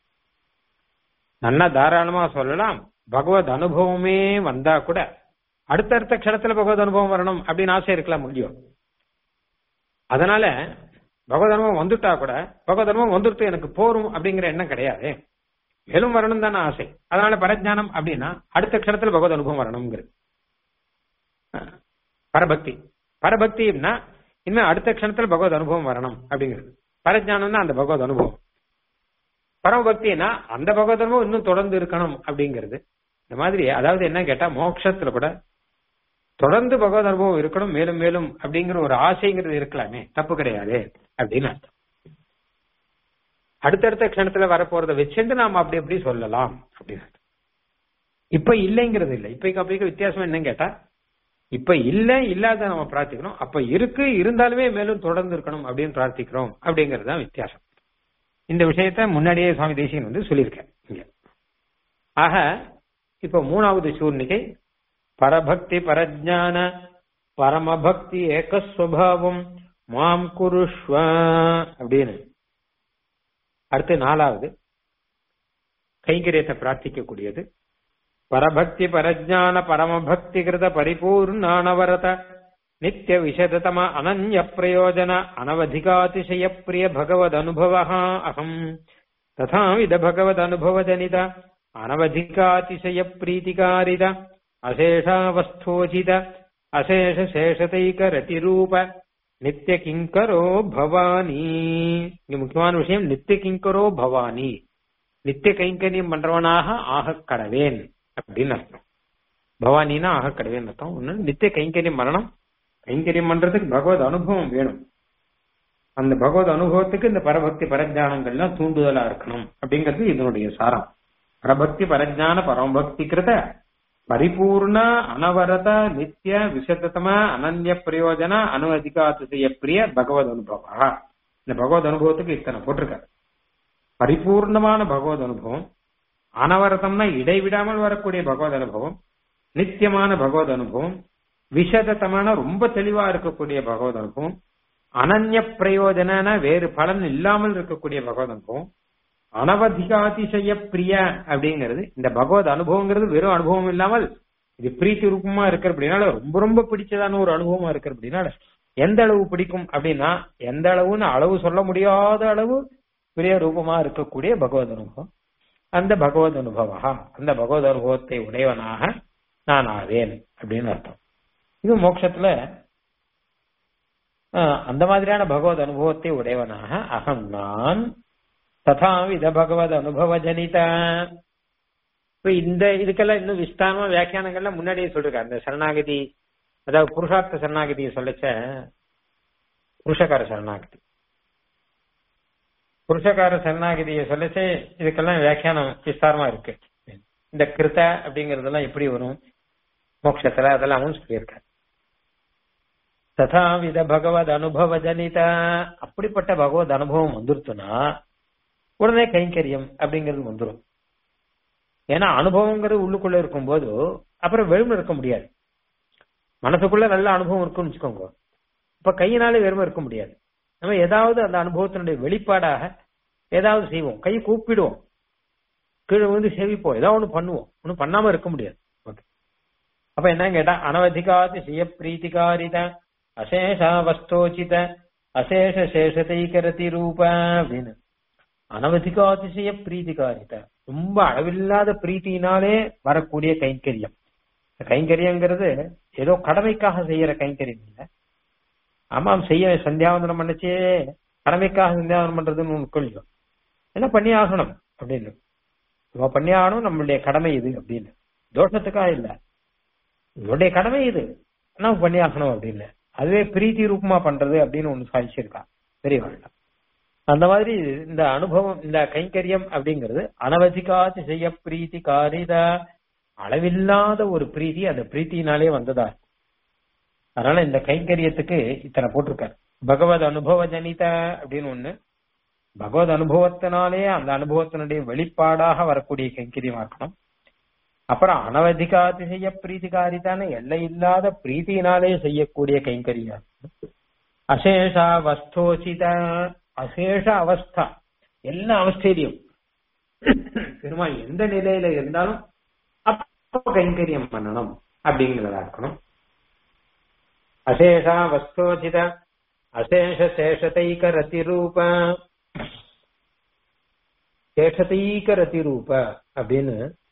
நல்லா தாராளமா சொல்லலாம் பகவத் அனுபவமே வந்தா கூட அடுத்தடுத்த க்ஷணத்துல பகவத் அனுபவம் வரணும் அப்படின்னு ஆசை இருக்கலாம் முடியும் அதனால பகவத் அனுபவம் வந்துட்டா கூட பகவத் அனுபவம் வந்துட்டு எனக்கு போரும் அப்படிங்கிற எண்ணம் கிடையாது மேலும் வரணும் தானே ஆசை அதனால பரஜானம் அப்படின்னா அடுத்த க்ஷணத்துல பகவத் அனுபவம் வரணுங்கிறது பரபக்தி பரபக்தின்னா இனிமே அடுத்த க்ஷணத்துல பகவத் அனுபவம் வரணும் அப்படிங்கிறது பரஜானம்னா அந்த பகவத் அனுபவம் பரமபக்தினா அந்த பகவத் அனுபவம் இன்னும் தொடர்ந்து இருக்கணும் அப்படிங்கிறது இந்த மாதிரி அதாவது என்ன கேட்டா மோட்சத்துல கூட தொடர்ந்து பகவத் அனுபவம் இருக்கணும் மேலும் மேலும் அப்படிங்கிற ஒரு ஆசைங்கிறது இருக்கலாமே தப்பு கிடையாது அப்படின்னு அர்த்தம் அடுத்தடுத்த க்ஷணத்துல வரப்போறத வச்சுட்டு நாம அப்படி அப்படி சொல்லலாம் அப்படின்னு இப்ப இல்லைங்கிறது இல்லை இப்ப அப்படிக்கு வித்தியாசம் என்னன்னு கேட்டா இப்ப இல்ல இல்லாத நம்ம பிரார்த்திக்கணும் அப்ப இருக்கு இருந்தாலுமே மேலும் தொடர்ந்து இருக்கணும் அப்படின்னு பிரார்த்திக்கிறோம் அப்படிங்கிறது தான் வித்தியாசம் இந்த விஷயத்த முன்னாடியே சுவாமி தேசியன் வந்து சொல்லியிருக்கேன் இங்க ஆக இப்ப மூணாவது சூர்ணிகை பரபக்தி பரஜான பரமபக்தி ஏகஸ்வபாவம் மாம் குருஷ்வ அப்படின்னு அடுத்து நாலாவது கைங்கரியத்தை பிரார்த்திக்க கூடியது பரபக்தி பரஜான பரமபக்தி கிருத பரிபூர்ணானவரத நித்திய விஷததம அனன்ய பிரயோஜன அனவதிகாதிசய பிரிய பகவத் அனுபவ அகம் ததாவித பகவத் அனுபவ ஜனித அனவதிகாதிசய பிரீத்திகாரித அசேஷாவஸ்தோஜித அசேஷ சேஷதைக ரதிரூப நித்திய கிங்கரோ பவானி இங்க முக்கியமான விஷயம் நித்திய கிங்கரோ பவானி நித்திய கைங்கரியம் பண்றவனாக ஆக கடவேன் அப்படின்னு அர்த்தம் பவானினா ஆக கடவேன் அர்த்தம் ஒண்ணு நித்திய கைங்கரியம் மரணம் கைங்கரியம் பண்றதுக்கு பகவத் அனுபவம் வேணும் அந்த பகவத் அனுபவத்துக்கு இந்த பரபக்தி பரஜானங்கள்லாம் தூண்டுதலா இருக்கணும் அப்படிங்கிறது இதனுடைய சாரம் பரபக்தி பரஜான பரமபக்தி கிருத பரிபூர்ண அனவரத நித்திய விசதம அனன்ய பிரயோஜன அனுவதிகாதிசய பிரிய பகவத் அனுபவா இந்த பகவத் அனுபவத்துக்கு இத்தனை போட்டிருக்காரு பரிபூர்ணமான பகவத் அனுபவம் அனவரதம்னா இடைவிடாமல் வரக்கூடிய பகவத் அனுபவம் நித்தியமான பகவத் அனுபவம் விஷதத்தமான ரொம்ப தெளிவா இருக்கக்கூடிய பகவத் அனுபவம் அனன்ய பிரயோஜன வேறு பலன் இல்லாமல் இருக்கக்கூடிய பகவத் அனுபவம் அனவதிகாதிசய பிரிய அப்படிங்கிறது இந்த பகவத் அனுபவங்கிறது வெறும் அனுபவம் இல்லாமல் இது பிரீத்தி ரூபமா இருக்கிற அப்படின்னால ரொம்ப ரொம்ப பிடிச்சதான ஒரு அனுபவமா இருக்கிற அப்படின்னால எந்த அளவு பிடிக்கும் அப்படின்னா எந்த அளவுன்னு அளவு சொல்ல முடியாத அளவு பிரிய ரூபமா இருக்கக்கூடிய பகவத் அனுபவம் அந்த பகவத் அனுபவா அந்த பகவத் அனுபவத்தை உடையவனாக நான் ஆவேன் அப்படின்னு அர்த்தம் இது மோட்சத்துல ஆஹ், அந்த மாதிரியான பகவத் அனுபவத்தை உடையவனாக அகம் நான் ததாவித பகவத் அனுபவ ஜனித இப்ப இந்த இதுக்கெல்லாம் இன்னும் விஸ்தாரமா வியாக்கியானங்கள்லாம் முன்னாடியே சொல்லிருக்காரு அந்த சரணாகதி அதாவது புருஷார்த்த சரணாகதியை சொல்லச்ச புருஷகார சரணாகதி புருஷகார சரணாகதியை சொல்லச்சே இதுக்கெல்லாம் வியாக்கியானம் விஸ்தாரமா இருக்கு இந்த கிருத அப்படிங்கறதெல்லாம் எப்படி வரும் மோட்சத்துல அதெல்லாம் சொல்லியிருக்காரு ததாவித பகவத் அனுபவ ஜனித அப்படிப்பட்ட பகவத் அனுபவம் வந்துருச்சுன்னா உடனே கைங்கரியம் அப்படிங்கிறது வந்துடும் ஏன்னா அனுபவங்கிறது உள்ளுக்குள்ள இருக்கும்போது அப்புறம் வெறுமை இருக்க முடியாது மனசுக்குள்ள நல்ல அனுபவம் இருக்குன்னு வச்சுக்கோங்க இப்ப கையினாலே வெறுமை இருக்க முடியாது நம்ம ஏதாவது அந்த அனுபவத்தினுடைய வெளிப்பாடாக ஏதாவது செய்வோம் கை கூப்பிடுவோம் கீழே வந்து சேவிப்போம் ஏதாவது ஒண்ணு பண்ணுவோம் ஒன்னும் பண்ணாம இருக்க முடியாது ஓகே அப்ப என்ன கேட்டா அனவதிகாதி சிய பிரீத்திகாரித அசேஷா வஸ்தோச்சித அசேஷ சேஷதைகரதி ரூப அப்படின்னு அனவதிகாதிசய பிரீத்திகாரித ரொம்ப அளவில்லாத பிரீத்தினாலே வரக்கூடிய கைங்கரியம் இந்த கைங்கரியங்கிறது ஏதோ கடமைக்காக செய்யற கைங்கரியம் இல்ல ஆமாம் செய்ய சந்தியாவந்தனம் பண்ணச்சே கடமைக்காக சந்தியாவந்தனம் பண்றதுன்னு ஒண்ணு கொள்ளும் என்ன பண்ணி ஆகணும் அப்படின்னு இவ பண்ணி ஆகணும் நம்மளுடைய கடமை இது அப்படின்னு தோஷத்துக்காக இல்ல இவருடைய கடமை இது நம்ம பண்ணி ஆகணும் அப்படின்னு அதுவே பிரீத்தி ரூபமா பண்றது அப்படின்னு ஒண்ணு சாதிச்சிருக்கா பெரியவாழ்ல அந்த மாதிரி இந்த அனுபவம் இந்த கைங்கரியம் அப்படிங்கிறது அனவதிகாதி செய்ய பிரீத்தி காரித அளவில்லாத ஒரு பிரீத்தி அந்த பிரீத்தினாலே வந்ததா இருக்கும். அதனால இந்த கைங்கரியத்துக்கு இத்தனை போட்டிருக்காரு பகவத் அனுபவ ஜனித அப்படின்னு ஒண்ணு பகவத் அனுபவத்தினாலே அந்த அனுபவத்தினுடைய வெளிப்பாடாக வரக்கூடிய கைங்கரியமா இருக்கணும் அப்புறம் அனவதிகாதிசய பிரீத்திகாரிதான எல்லை இல்லாத பிரீத்தியினாலே செய்யக்கூடிய கைங்கரியம் அசேஷா வஸ்தோசித அசேஷ அவஸ்தா எல்லா அவஸ்தையிலையும் பெருமாள் எந்த நிலையில இருந்தாலும் அப்போ கைங்கரியம் பண்ணணும் அப்படிங்கிறதா இருக்கணும் அசேஷா வஸ்தோசித அசேஷ சேஷதைக ரதிரூப சேஷதைக ரதிரூப அப்படின்னு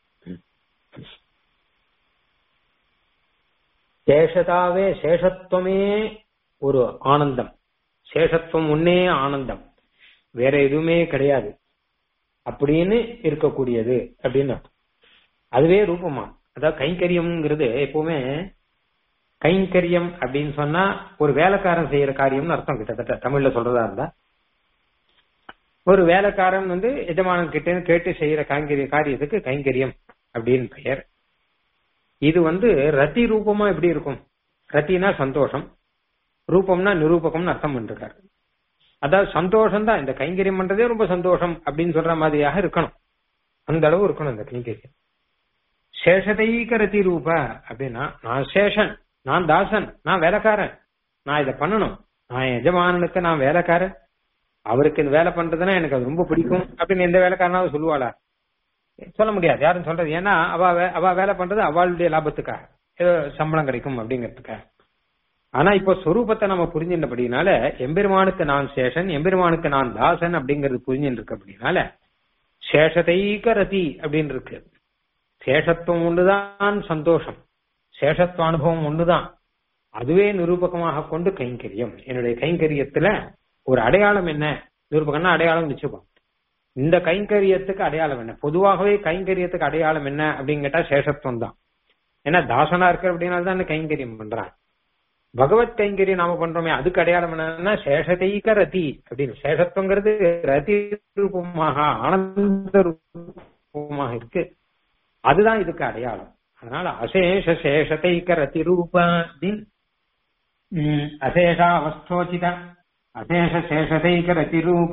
சேஷதாவே சேஷத்துவமே ஒரு ஆனந்தம் சேஷத்துவம் ஒன்னே ஆனந்தம் வேற எதுவுமே கிடையாது அப்படின்னு இருக்கக்கூடியது அப்படின்னு அர்த்தம். அதுவே ரூபமா அதாவது கைங்கரியம்ங்கிறது எப்பவுமே கைங்கரியம் அப்படின்னு சொன்னா ஒரு வேலைக்காரன் செய்யற காரியம்னு அர்த்தம் கிட்டத்தட்ட தமிழ்ல சொல்றதா இருந்தா ஒரு வேலைக்காரன் வந்து எஜமானன் கிட்ட இருந்து கேட்டு செய்யற கைங்கரிய காரியத்துக்கு கைங்கரியம் அப்படின்னு பெயர் இது வந்து ரத்தி ரூபமா எப்படி இருக்கும் ரத்தினா சந்தோஷம் ரூபம்னா நிரூபகம்னு அர்த்தம் பண்ணிருக்காரு அதாவது சந்தோஷம் தான் இந்த கைங்கரியம் பண்றதே ரொம்ப சந்தோஷம் அப்படின்னு சொல்ற மாதிரியாக இருக்கணும் அந்த அளவு இருக்கணும் இந்த கைங்கரியம் சேஷதைக ரதி ரூப அப்படின்னா நான் சேஷன் நான் தாசன் நான் வேலைக்காரன் நான் இதை பண்ணணும் நான் என் எஜமானனுக்கு நான் வேலைக்காரன் அவருக்கு இந்த வேலை பண்றதுன்னா எனக்கு அது ரொம்ப பிடிக்கும் அப்படின்னு எந்த வேலைக்காரனாவது சொல்லுவாளா சொல்ல முடியாது யாரும் சொல்றது ஏன்னா அவ வே- அவ வேலை பண்றது அவளுடைய லாபத்துக்காக ஏதோ சம்பளம் கிடைக்கும் அப்படிங்கிறதுக்காக ஆனா இப்போ சொரூபத்தை நம்ம புரிஞ்சின்றபடினால எம்பெருமானுக்கு நான் சேஷன் எம்பெருமானுக்கு நான் தாசன் அப்படிங்கிறது புரிஞ்சுட்டு இருக்கு அப்படின்னால சேஷதைக ரதி அப்படின்னு இருக்கு சேஷத்துவம் ஒண்ணுதான் சந்தோஷம் சேஷத்துவ அனுபவம் ஒண்ணுதான் அதுவே நிரூபகமாக கொண்டு கைங்கரியம் என்னுடைய கைங்கரியத்துல ஒரு அடையாளம் என்ன நிரூபகம்னா அடையாளம் வச்சுப்போம் இந்த கைங்கரியத்துக்கு அடையாளம் என்ன பொதுவாகவே கைங்கரியத்துக்கு அடையாளம் என்ன அப்படின்னு கேட்டா சேஷத்துவம் தான் ஏன்னா தாசனா இருக்கிற அப்படின்னா தான் இந்த கைங்கரியம் பண்றான் பகவத் கைங்கரியம் நாம பண்றோமே அதுக்கு அடையாளம் என்னன்னா சேஷதைக ரதி அப்படின்னு சேஷத்துவங்கிறது ரதி ரூபமாக ஆனந்த ரூபமாக இருக்கு அதுதான் இதுக்கு அடையாளம் அதனால அசேஷ சேஷதைக ரதி ரூப அப்படின்னு ம், அசேஷா அவஸ்தோச்சித அசேஷ சேஷதைக ரதி ரூப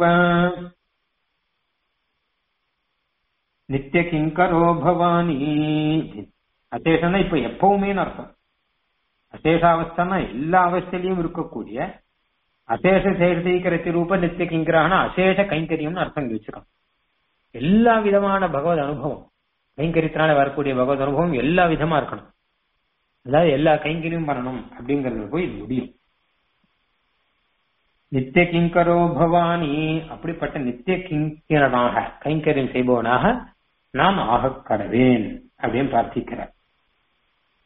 நித்திய கிங்கரோ பவானி அசேஷன்னா இப்ப எப்பவுமேன்னு அர்த்தம் அசேஷாவஸ்தானா எல்லா அவஸ்தையிலையும் இருக்கக்கூடிய அசேஷ சேஷதீகரத்தி ரூப நித்திய கிங்கரான அசேஷ கைங்கரியம்னு அர்த்தம் இங்க வச்சிருக்கோம் எல்லா விதமான பகவத் அனுபவம் கைங்கரியத்தினால வரக்கூடிய பகவத் அனுபவம் எல்லா விதமா இருக்கணும் அதாவது எல்லா கைங்கரியும் பண்ணணும் அப்படிங்கறது போய் இது முடியும் நித்திய கிங்கரோ பவானி அப்படிப்பட்ட நித்திய கிங்கரனாக கைங்கரியம் செய்பவனாக நான் ஆக கடவேன் அப்படின்னு பிரார்த்திக்கிறார்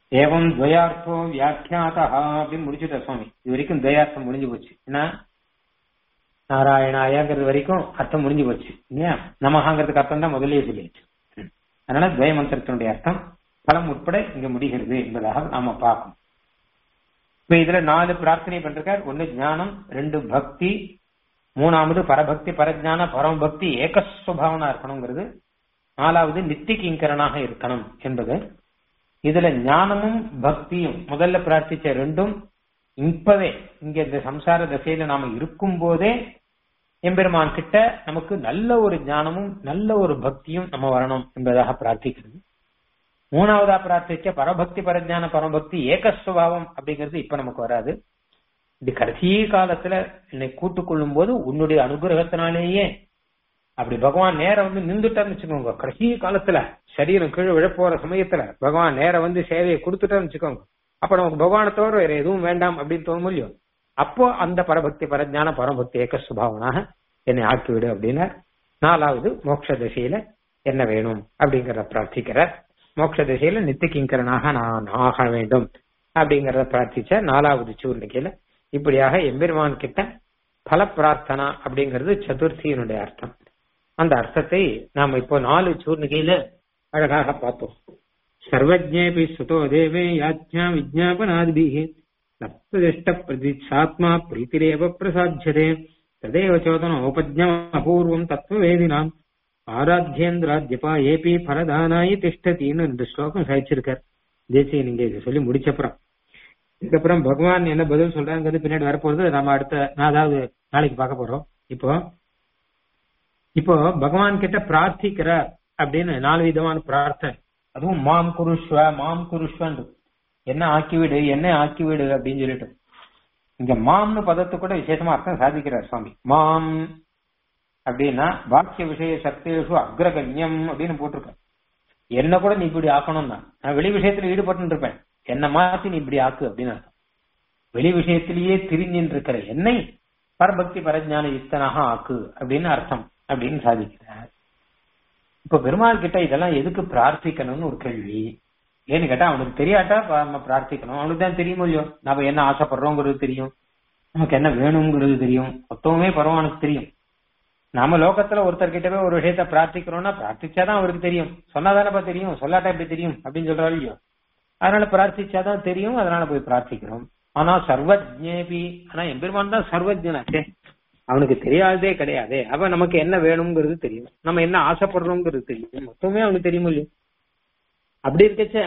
ஏவம் துவயார்த்தோ வியாக்கியாதா அப்படின்னு முடிச்சுட்ட சுவாமி இது வரைக்கும் துவயார்த்தம் முடிஞ்சு போச்சு என்ன நாராயணாயாங்கிறது வரைக்கும் அர்த்தம் முடிஞ்சு போச்சு இல்லையா நமகாங்கிறதுக்கு அர்த்தம் தான் முதல்லயே சொல்லியாச்சு ம். அதனால துவய மந்திரத்தினுடைய அர்த்தம் பலம் உட்பட இங்க முடிகிறது என்பதாக நாம பார்க்கணும் இப்ப இதுல நாலு பிரார்த்தனை பண்றார் ஒண்ணு ஞானம் ரெண்டு பக்தி மூணாவது பரபக்தி பரஜான பரமபக்தி ஏகஸ்வபாவனா இருக்கணுங்கிறது நாலாவது நித்திய கிங்கரனாக இருக்கணும் என்பது இதுல ஞானமும் பக்தியும் முதல்ல பிரார்த்திச்ச ரெண்டும் இப்பவே இங்க இந்த சம்சார தசையில நாம இருக்கும் போதே எம்பெருமான் கிட்ட நமக்கு நல்ல ஒரு ஞானமும் நல்ல ஒரு பக்தியும் நம்ம வரணும் என்பதாக பிரார்த்திக்கிறது மூணாவதா பிரார்த்திச்ச பரபக்தி பரஜான பரமபக்தி ஏகஸ்வபாவம் அப்படிங்கிறது இப்ப நமக்கு வராது இது கடைசி காலத்துல என்னை கூட்டுக் கொள்ளும் போது உன்னுடைய அனுகிரகத்தினாலேயே அப்படி பகவான் நேரம் வந்து நின்றுட்டான்னு வச்சுக்கோங்க கடைசி காலத்துல சரீரம் கீழே விழப்போற சமயத்துல பகவான் நேரம் வந்து சேவையை கொடுத்துட்டான்னு வச்சுக்கோங்க அப்ப நமக்கு பகவானை தவிர வேற எதுவும் வேண்டாம் அப்படின்னு தோணும் இல்லையோ அப்போ அந்த பரபக்தி பரஜான பரமபக்தி ஏக சுபாவனாக என்னை ஆக்கிவிடு அப்படின்னு நாலாவது மோட்ச திசையில என்ன வேணும் அப்படிங்கறத பிரார்த்திக்கிறார் மோட்ச திசையில நித்திய கிங்கரனாக நான் ஆக வேண்டும் அப்படிங்கறத பிரார்த்திச்ச நாலாவது சூர்ணிக்கையில இப்படியாக எம்பெருமான் கிட்ட பல பிரார்த்தனா அப்படிங்கிறது சதுர்த்தியினுடைய அர்த்தம் அந்த அர்த்தத்தை நாம இப்போ நாலு சூர்ணிகையில அழகாக பார்த்தோம் சர்வஜேபி சுதோ தேவே யாஜ்ஞா விஜாபனாதிபிஹி நப்திஷ்ட பிரதிச்சாத்மா பிரீத்திரேவ பிரசாத்தியதே ததேவ சோதனோபஜ்ஞம் அபூர்வம் தத்துவவேதினாம் ஆராத்தியேந்திராத்யபா ஏபி பரதானாயி திஷ்டத்தின்னு இந்த ஸ்லோகம் சாதிச்சிருக்கார் தேசிய நீங்க இதை சொல்லி முடிச்சப்புறம் இதுக்கப்புறம் பகவான் என்ன பதில் சொல்றாங்கிறது பின்னாடி வரப்போறது நம்ம அடுத்த நான் அதாவது நாளைக்கு பார்க்க போறோம் இப்போ இப்போ பகவான் கிட்ட பிரார்த்திக்கிறார் அப்படின்னு நாலு விதமான பிரார்த்தனை அதுவும் மாம் குருஷ்வ மாம் குருஷ்வன் என்ன ஆக்கிவிடு என்ன ஆக்கிவிடு அப்படின்னு சொல்லிட்டு இங்க மாம்னு பதத்து கூட விசேஷமா அர்த்தம் சாதிக்கிறார் சுவாமி மாம் அப்படின்னா பாக்கிய விஷய சக்தேஷு அக்ரகண்யம் அப்படின்னு போட்டிருக்க என்ன கூட நீ இப்படி ஆக்கணும் தான் நான் வெளி விஷயத்துல ஈடுபட்டு இருப்பேன் என்ன மாத்தி நீ இப்படி ஆக்கு அப்படின்னு அர்த்தம் வெளி விஷயத்திலேயே திரிஞ்சின்னு இருக்கிற என்னை பரபக்தி பரஜான யுக்தனாக ஆக்கு அப்படின்னு அர்த்தம் அப்படின்னு சாதிக்கிறார் இப்ப பெருமாள் கிட்ட இதெல்லாம் எதுக்கு பிரார்த்திக்கணும்னு ஒரு கேள்வி ஏன்னு கேட்டா அவனுக்கு தெரியாட்டா ப- நம்ம பிரார்த்திக்கணும் அவனுக்கு தான் தெரியுமோ இல்லையோ நம்ம என்ன ஆசைப்படுறோங்கிறது தெரியும் நமக்கு என்ன வேணுங்கிறது தெரியும் மொத்தமே பகவானுக்கு தெரியும் நாம லோகத்துல ஒருத்தர்கிட்ட போய் ஒரு விஷயத்த பிரார்த்திக்கிறோம்னா பிரார்த்திச்சாதான் அவருக்கு தெரியும் சொன்னாதானப்பா தெரியும் சொல்லாட்டா எப்படி தெரியும் அப்படின்னு சொல்றாரு இல்லையோ அதனால பிரார்த்திச்சாதான் தெரியும் அதனால போய் பிரார்த்திக்கிறோம் ஆனா சர்வஜேபி ஆனா எம்பெருமான் தான் சர்வஜனாச்சே அவனுக்கு தெரியாததே கிடையாதே அவன் நமக்கு என்ன வேணுங்கிறது தெரியும் நம்ம என்ன ஆசைப்படுறோங்கிறது தெரியும் மொத்தமே அவனுக்கு தெரியும் இல்லையோ அப்படி இருக்கச்ச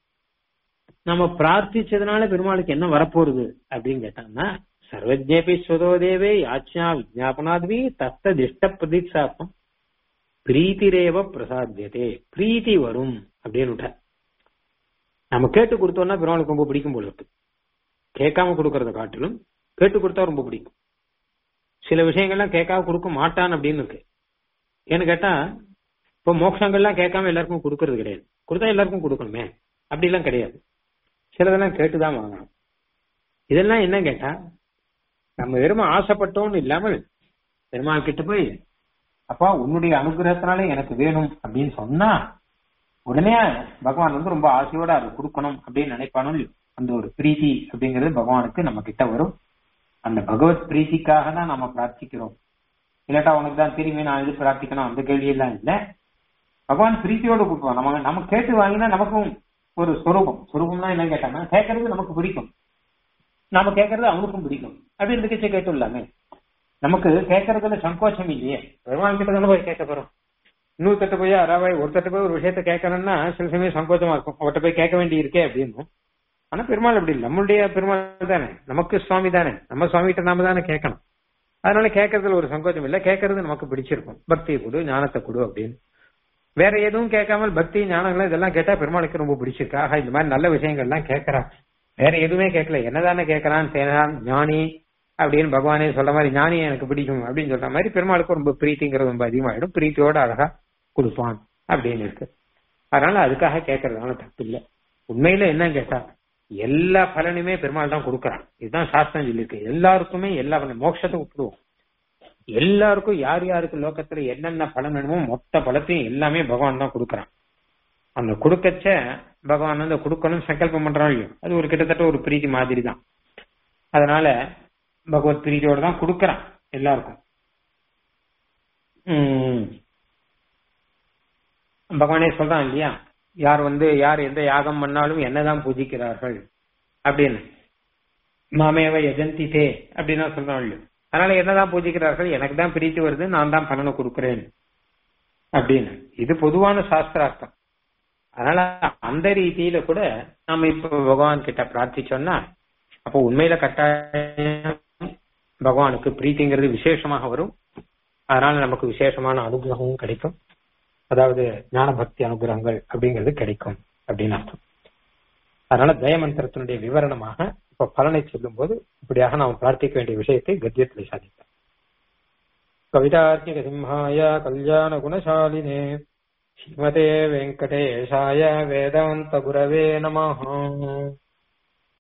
நம்ம பிரார்த்திச்சதுனால பெருமாளுக்கு என்ன வரப்போறது அப்படின்னு கேட்டாங்கன்னா சர்வஜேபி ஸ்வதோதேவே யாச்சா விஜாபனாத்வி தத்த திஷ்ட பிரதீட்சாத்மம் பிரீத்திரேவ பிரசாத்தியதே பிரீத்தி வரும் அப்படின்னு விட்டார். நம்ம கேட்டு கொடுத்தோம்னா பெருமாளுக்கு ரொம்ப பிடிக்கும் போல இருக்கு கேட்காம கொடுக்கறத காட்டிலும் கேட்டு கொடுத்தா ரொம்ப பிடிக்கும் சில விஷயங்கள்லாம் கேட்காம கொடுக்க மாட்டான் அப்படின்னு இருக்கு ஏன்னு கேட்டா இப்போ மோட்சங்கள்லாம் கேட்காம எல்லாருக்கும் கொடுக்கறது கிடையாது கொடுத்தா எல்லாருக்கும் கொடுக்கணுமே அப்படிலாம் கிடையாது சிலதெல்லாம் கேட்டுதான் வாங்கணும் இதெல்லாம் என்ன கேட்டா நம்ம வெறும் ஆசைப்பட்டோம்னு இல்லாமல் பெருமாள் கிட்ட போய் அப்பா உன்னுடைய அனுகிரகத்தினாலே எனக்கு வேணும் அப்படின்னு சொன்னா உடனே பகவான் வந்து ரொம்ப ஆசையோட அதை கொடுக்கணும் அப்படின்னு நினைப்பானோ இல்லையோ, அந்த ஒரு பிரீத்தி அப்படிங்கிறது பகவானுக்கு நம்ம கிட்ட வரும் அந்த பகவத் பிரீத்திக்காக தான் நம்ம பிரார்த்திக்கிறோம் இல்லாட்டா உனக்கு தான் தெரியுமே நான் இது பிரார்த்திக்கணும் அந்த கேள்வி எல்லாம் இல்ல பகவான் பிரீத்தியோட கொடுப்போம் நம்ம நம்ம கேட்டு வாங்கினா நமக்கும் ஒரு சொரூபம் சொரூபம்னா என்ன கேட்டாங்கன்னா கேட்கறது நமக்கு பிடிக்கும் நாம கேட்கறது அவனுக்கும் பிடிக்கும் அப்படி இருந்துக்கச்சே கேட்டுள்ளாமே நமக்கு கேட்கறதுல சங்கோச்சம் இல்லையே பெருமாள் கிட்ட தானே போய் கேட்க போறோம் இன்னொருத்தட்ட போய் யாராவது ஒருத்தட்ட போய் ஒரு விஷயத்த கேட்கணும்னா சில சமயம் சங்கோச்சமா இருக்கும் அவர்கிட்ட போய் கேட்க வேண்டி இருக்கே அப்படின்னு ஆனா பெருமாள் அப்படி இல்லை நம்மளுடைய பெருமாள் தானே நமக்கு சுவாமி தானே நம்ம சுவாமி கிட்ட நாம தானே கேட்கணும் அதனால கேட்கறதுல ஒரு சங்கோச்சம் இல்ல கேட்கறது நமக்கு பிடிச்சிருக்கும் பக்தியை கொடு ஞானத்தை கொடு அப்படின்னு வேற எதுவும் கேட்காமல் பக்தி ஞானங்கள் இதெல்லாம் கேட்டா பெருமாளுக்கு ரொம்ப பிடிச்சிருக்கு ஆஹா இந்த மாதிரி நல்ல விஷயங்கள்லாம் கேட்கறான் வேற எதுவுமே கேட்கல என்னதானே கேட்கறான் சேனான் ஞானி அப்படின்னு பகவானே சொல்ற மாதிரி ஞானி எனக்கு பிடிக்கும் அப்படின்னு சொல்ற மாதிரி பெருமாளுக்கு ரொம்ப பிரீத்திங்கிறது ரொம்ப அதிகமாயிடும் பிரீத்தியோட அழகா கொடுப்பான் அப்படின்னு இருக்கு அதனால அதுக்காக கேட்கறதுனால தப்பு இல்ல உண்மையில என்ன கேட்டா எல்லா பலனுமே பெருமாள் தான் கொடுக்கறான் இதுதான் சாஸ்திரம் சொல்லியிருக்கு எல்லாருக்குமே எல்லா பலனும் மோட்சத்தை விட்டுடுவோம் எல்லாருக்கும் யார் யாருக்கு லோகத்துல என்னென்ன பலன் வேணுமோ மொத்த பலத்தையும் எல்லாமே பகவான் தான் கொடுக்கறான் அந்த கொடுக்கச்ச பகவான் வந்து கொடுக்கணும் சங்கல்பம் பண்றான் இல்லையோ அது ஒரு கிட்டத்தட்ட ஒரு பிரீத்தி மாதிரி தான் அதனால பகவத் பிரீத்தியோட தான் கொடுக்கறான் எல்லாருக்கும் உம் பகவானே சொல்றான் இல்லையா யார் வந்து யார் எந்த யாகம் பண்ணாலும் என்னதான் பூஜிக்கிறார்கள் அப்படின்னு மாமேவ எஜந்தி தே அப்படின்னு சொல்றான் இல்லையோ அதனால என்னதான் பூஜிக்கிறார்கள் எனக்கு தான் பிரீத்தி வருது நான் தான் பலனை கொடுக்கிறேன் அப்படின்னு இது பொதுவான சாஸ்திரார்த்தம் அதனால அந்த ரீதியில கூட நாம இப்ப பகவான் கிட்ட பிரார்த்திச்சோம்னா அப்போ உண்மையில கட்டாயம் பகவானுக்கு பிரீத்திங்கிறது விசேஷமாக வரும் அதனால நமக்கு விசேஷமான அனுகிரகமும் கிடைக்கும் அதாவது ஞான பக்தி அனுகிரகங்கள் அப்படிங்கிறது கிடைக்கும் அப்படின்னு அர்த்தம் அதனால தயமந்திரத்தினுடைய விவரணமாக இப்ப பலனை சொல்லும் போது இப்படியாக நாம் பிரார்த்திக்க வேண்டிய விஷயத்தை கத்தியத்தில் சாதித்தார் கவிதார்த்திக சிம்ஹாய கல்யாண குணசாலினே ஸ்ரீமதே வெங்கடேஷாய வேதாந்த குரவே நமஹ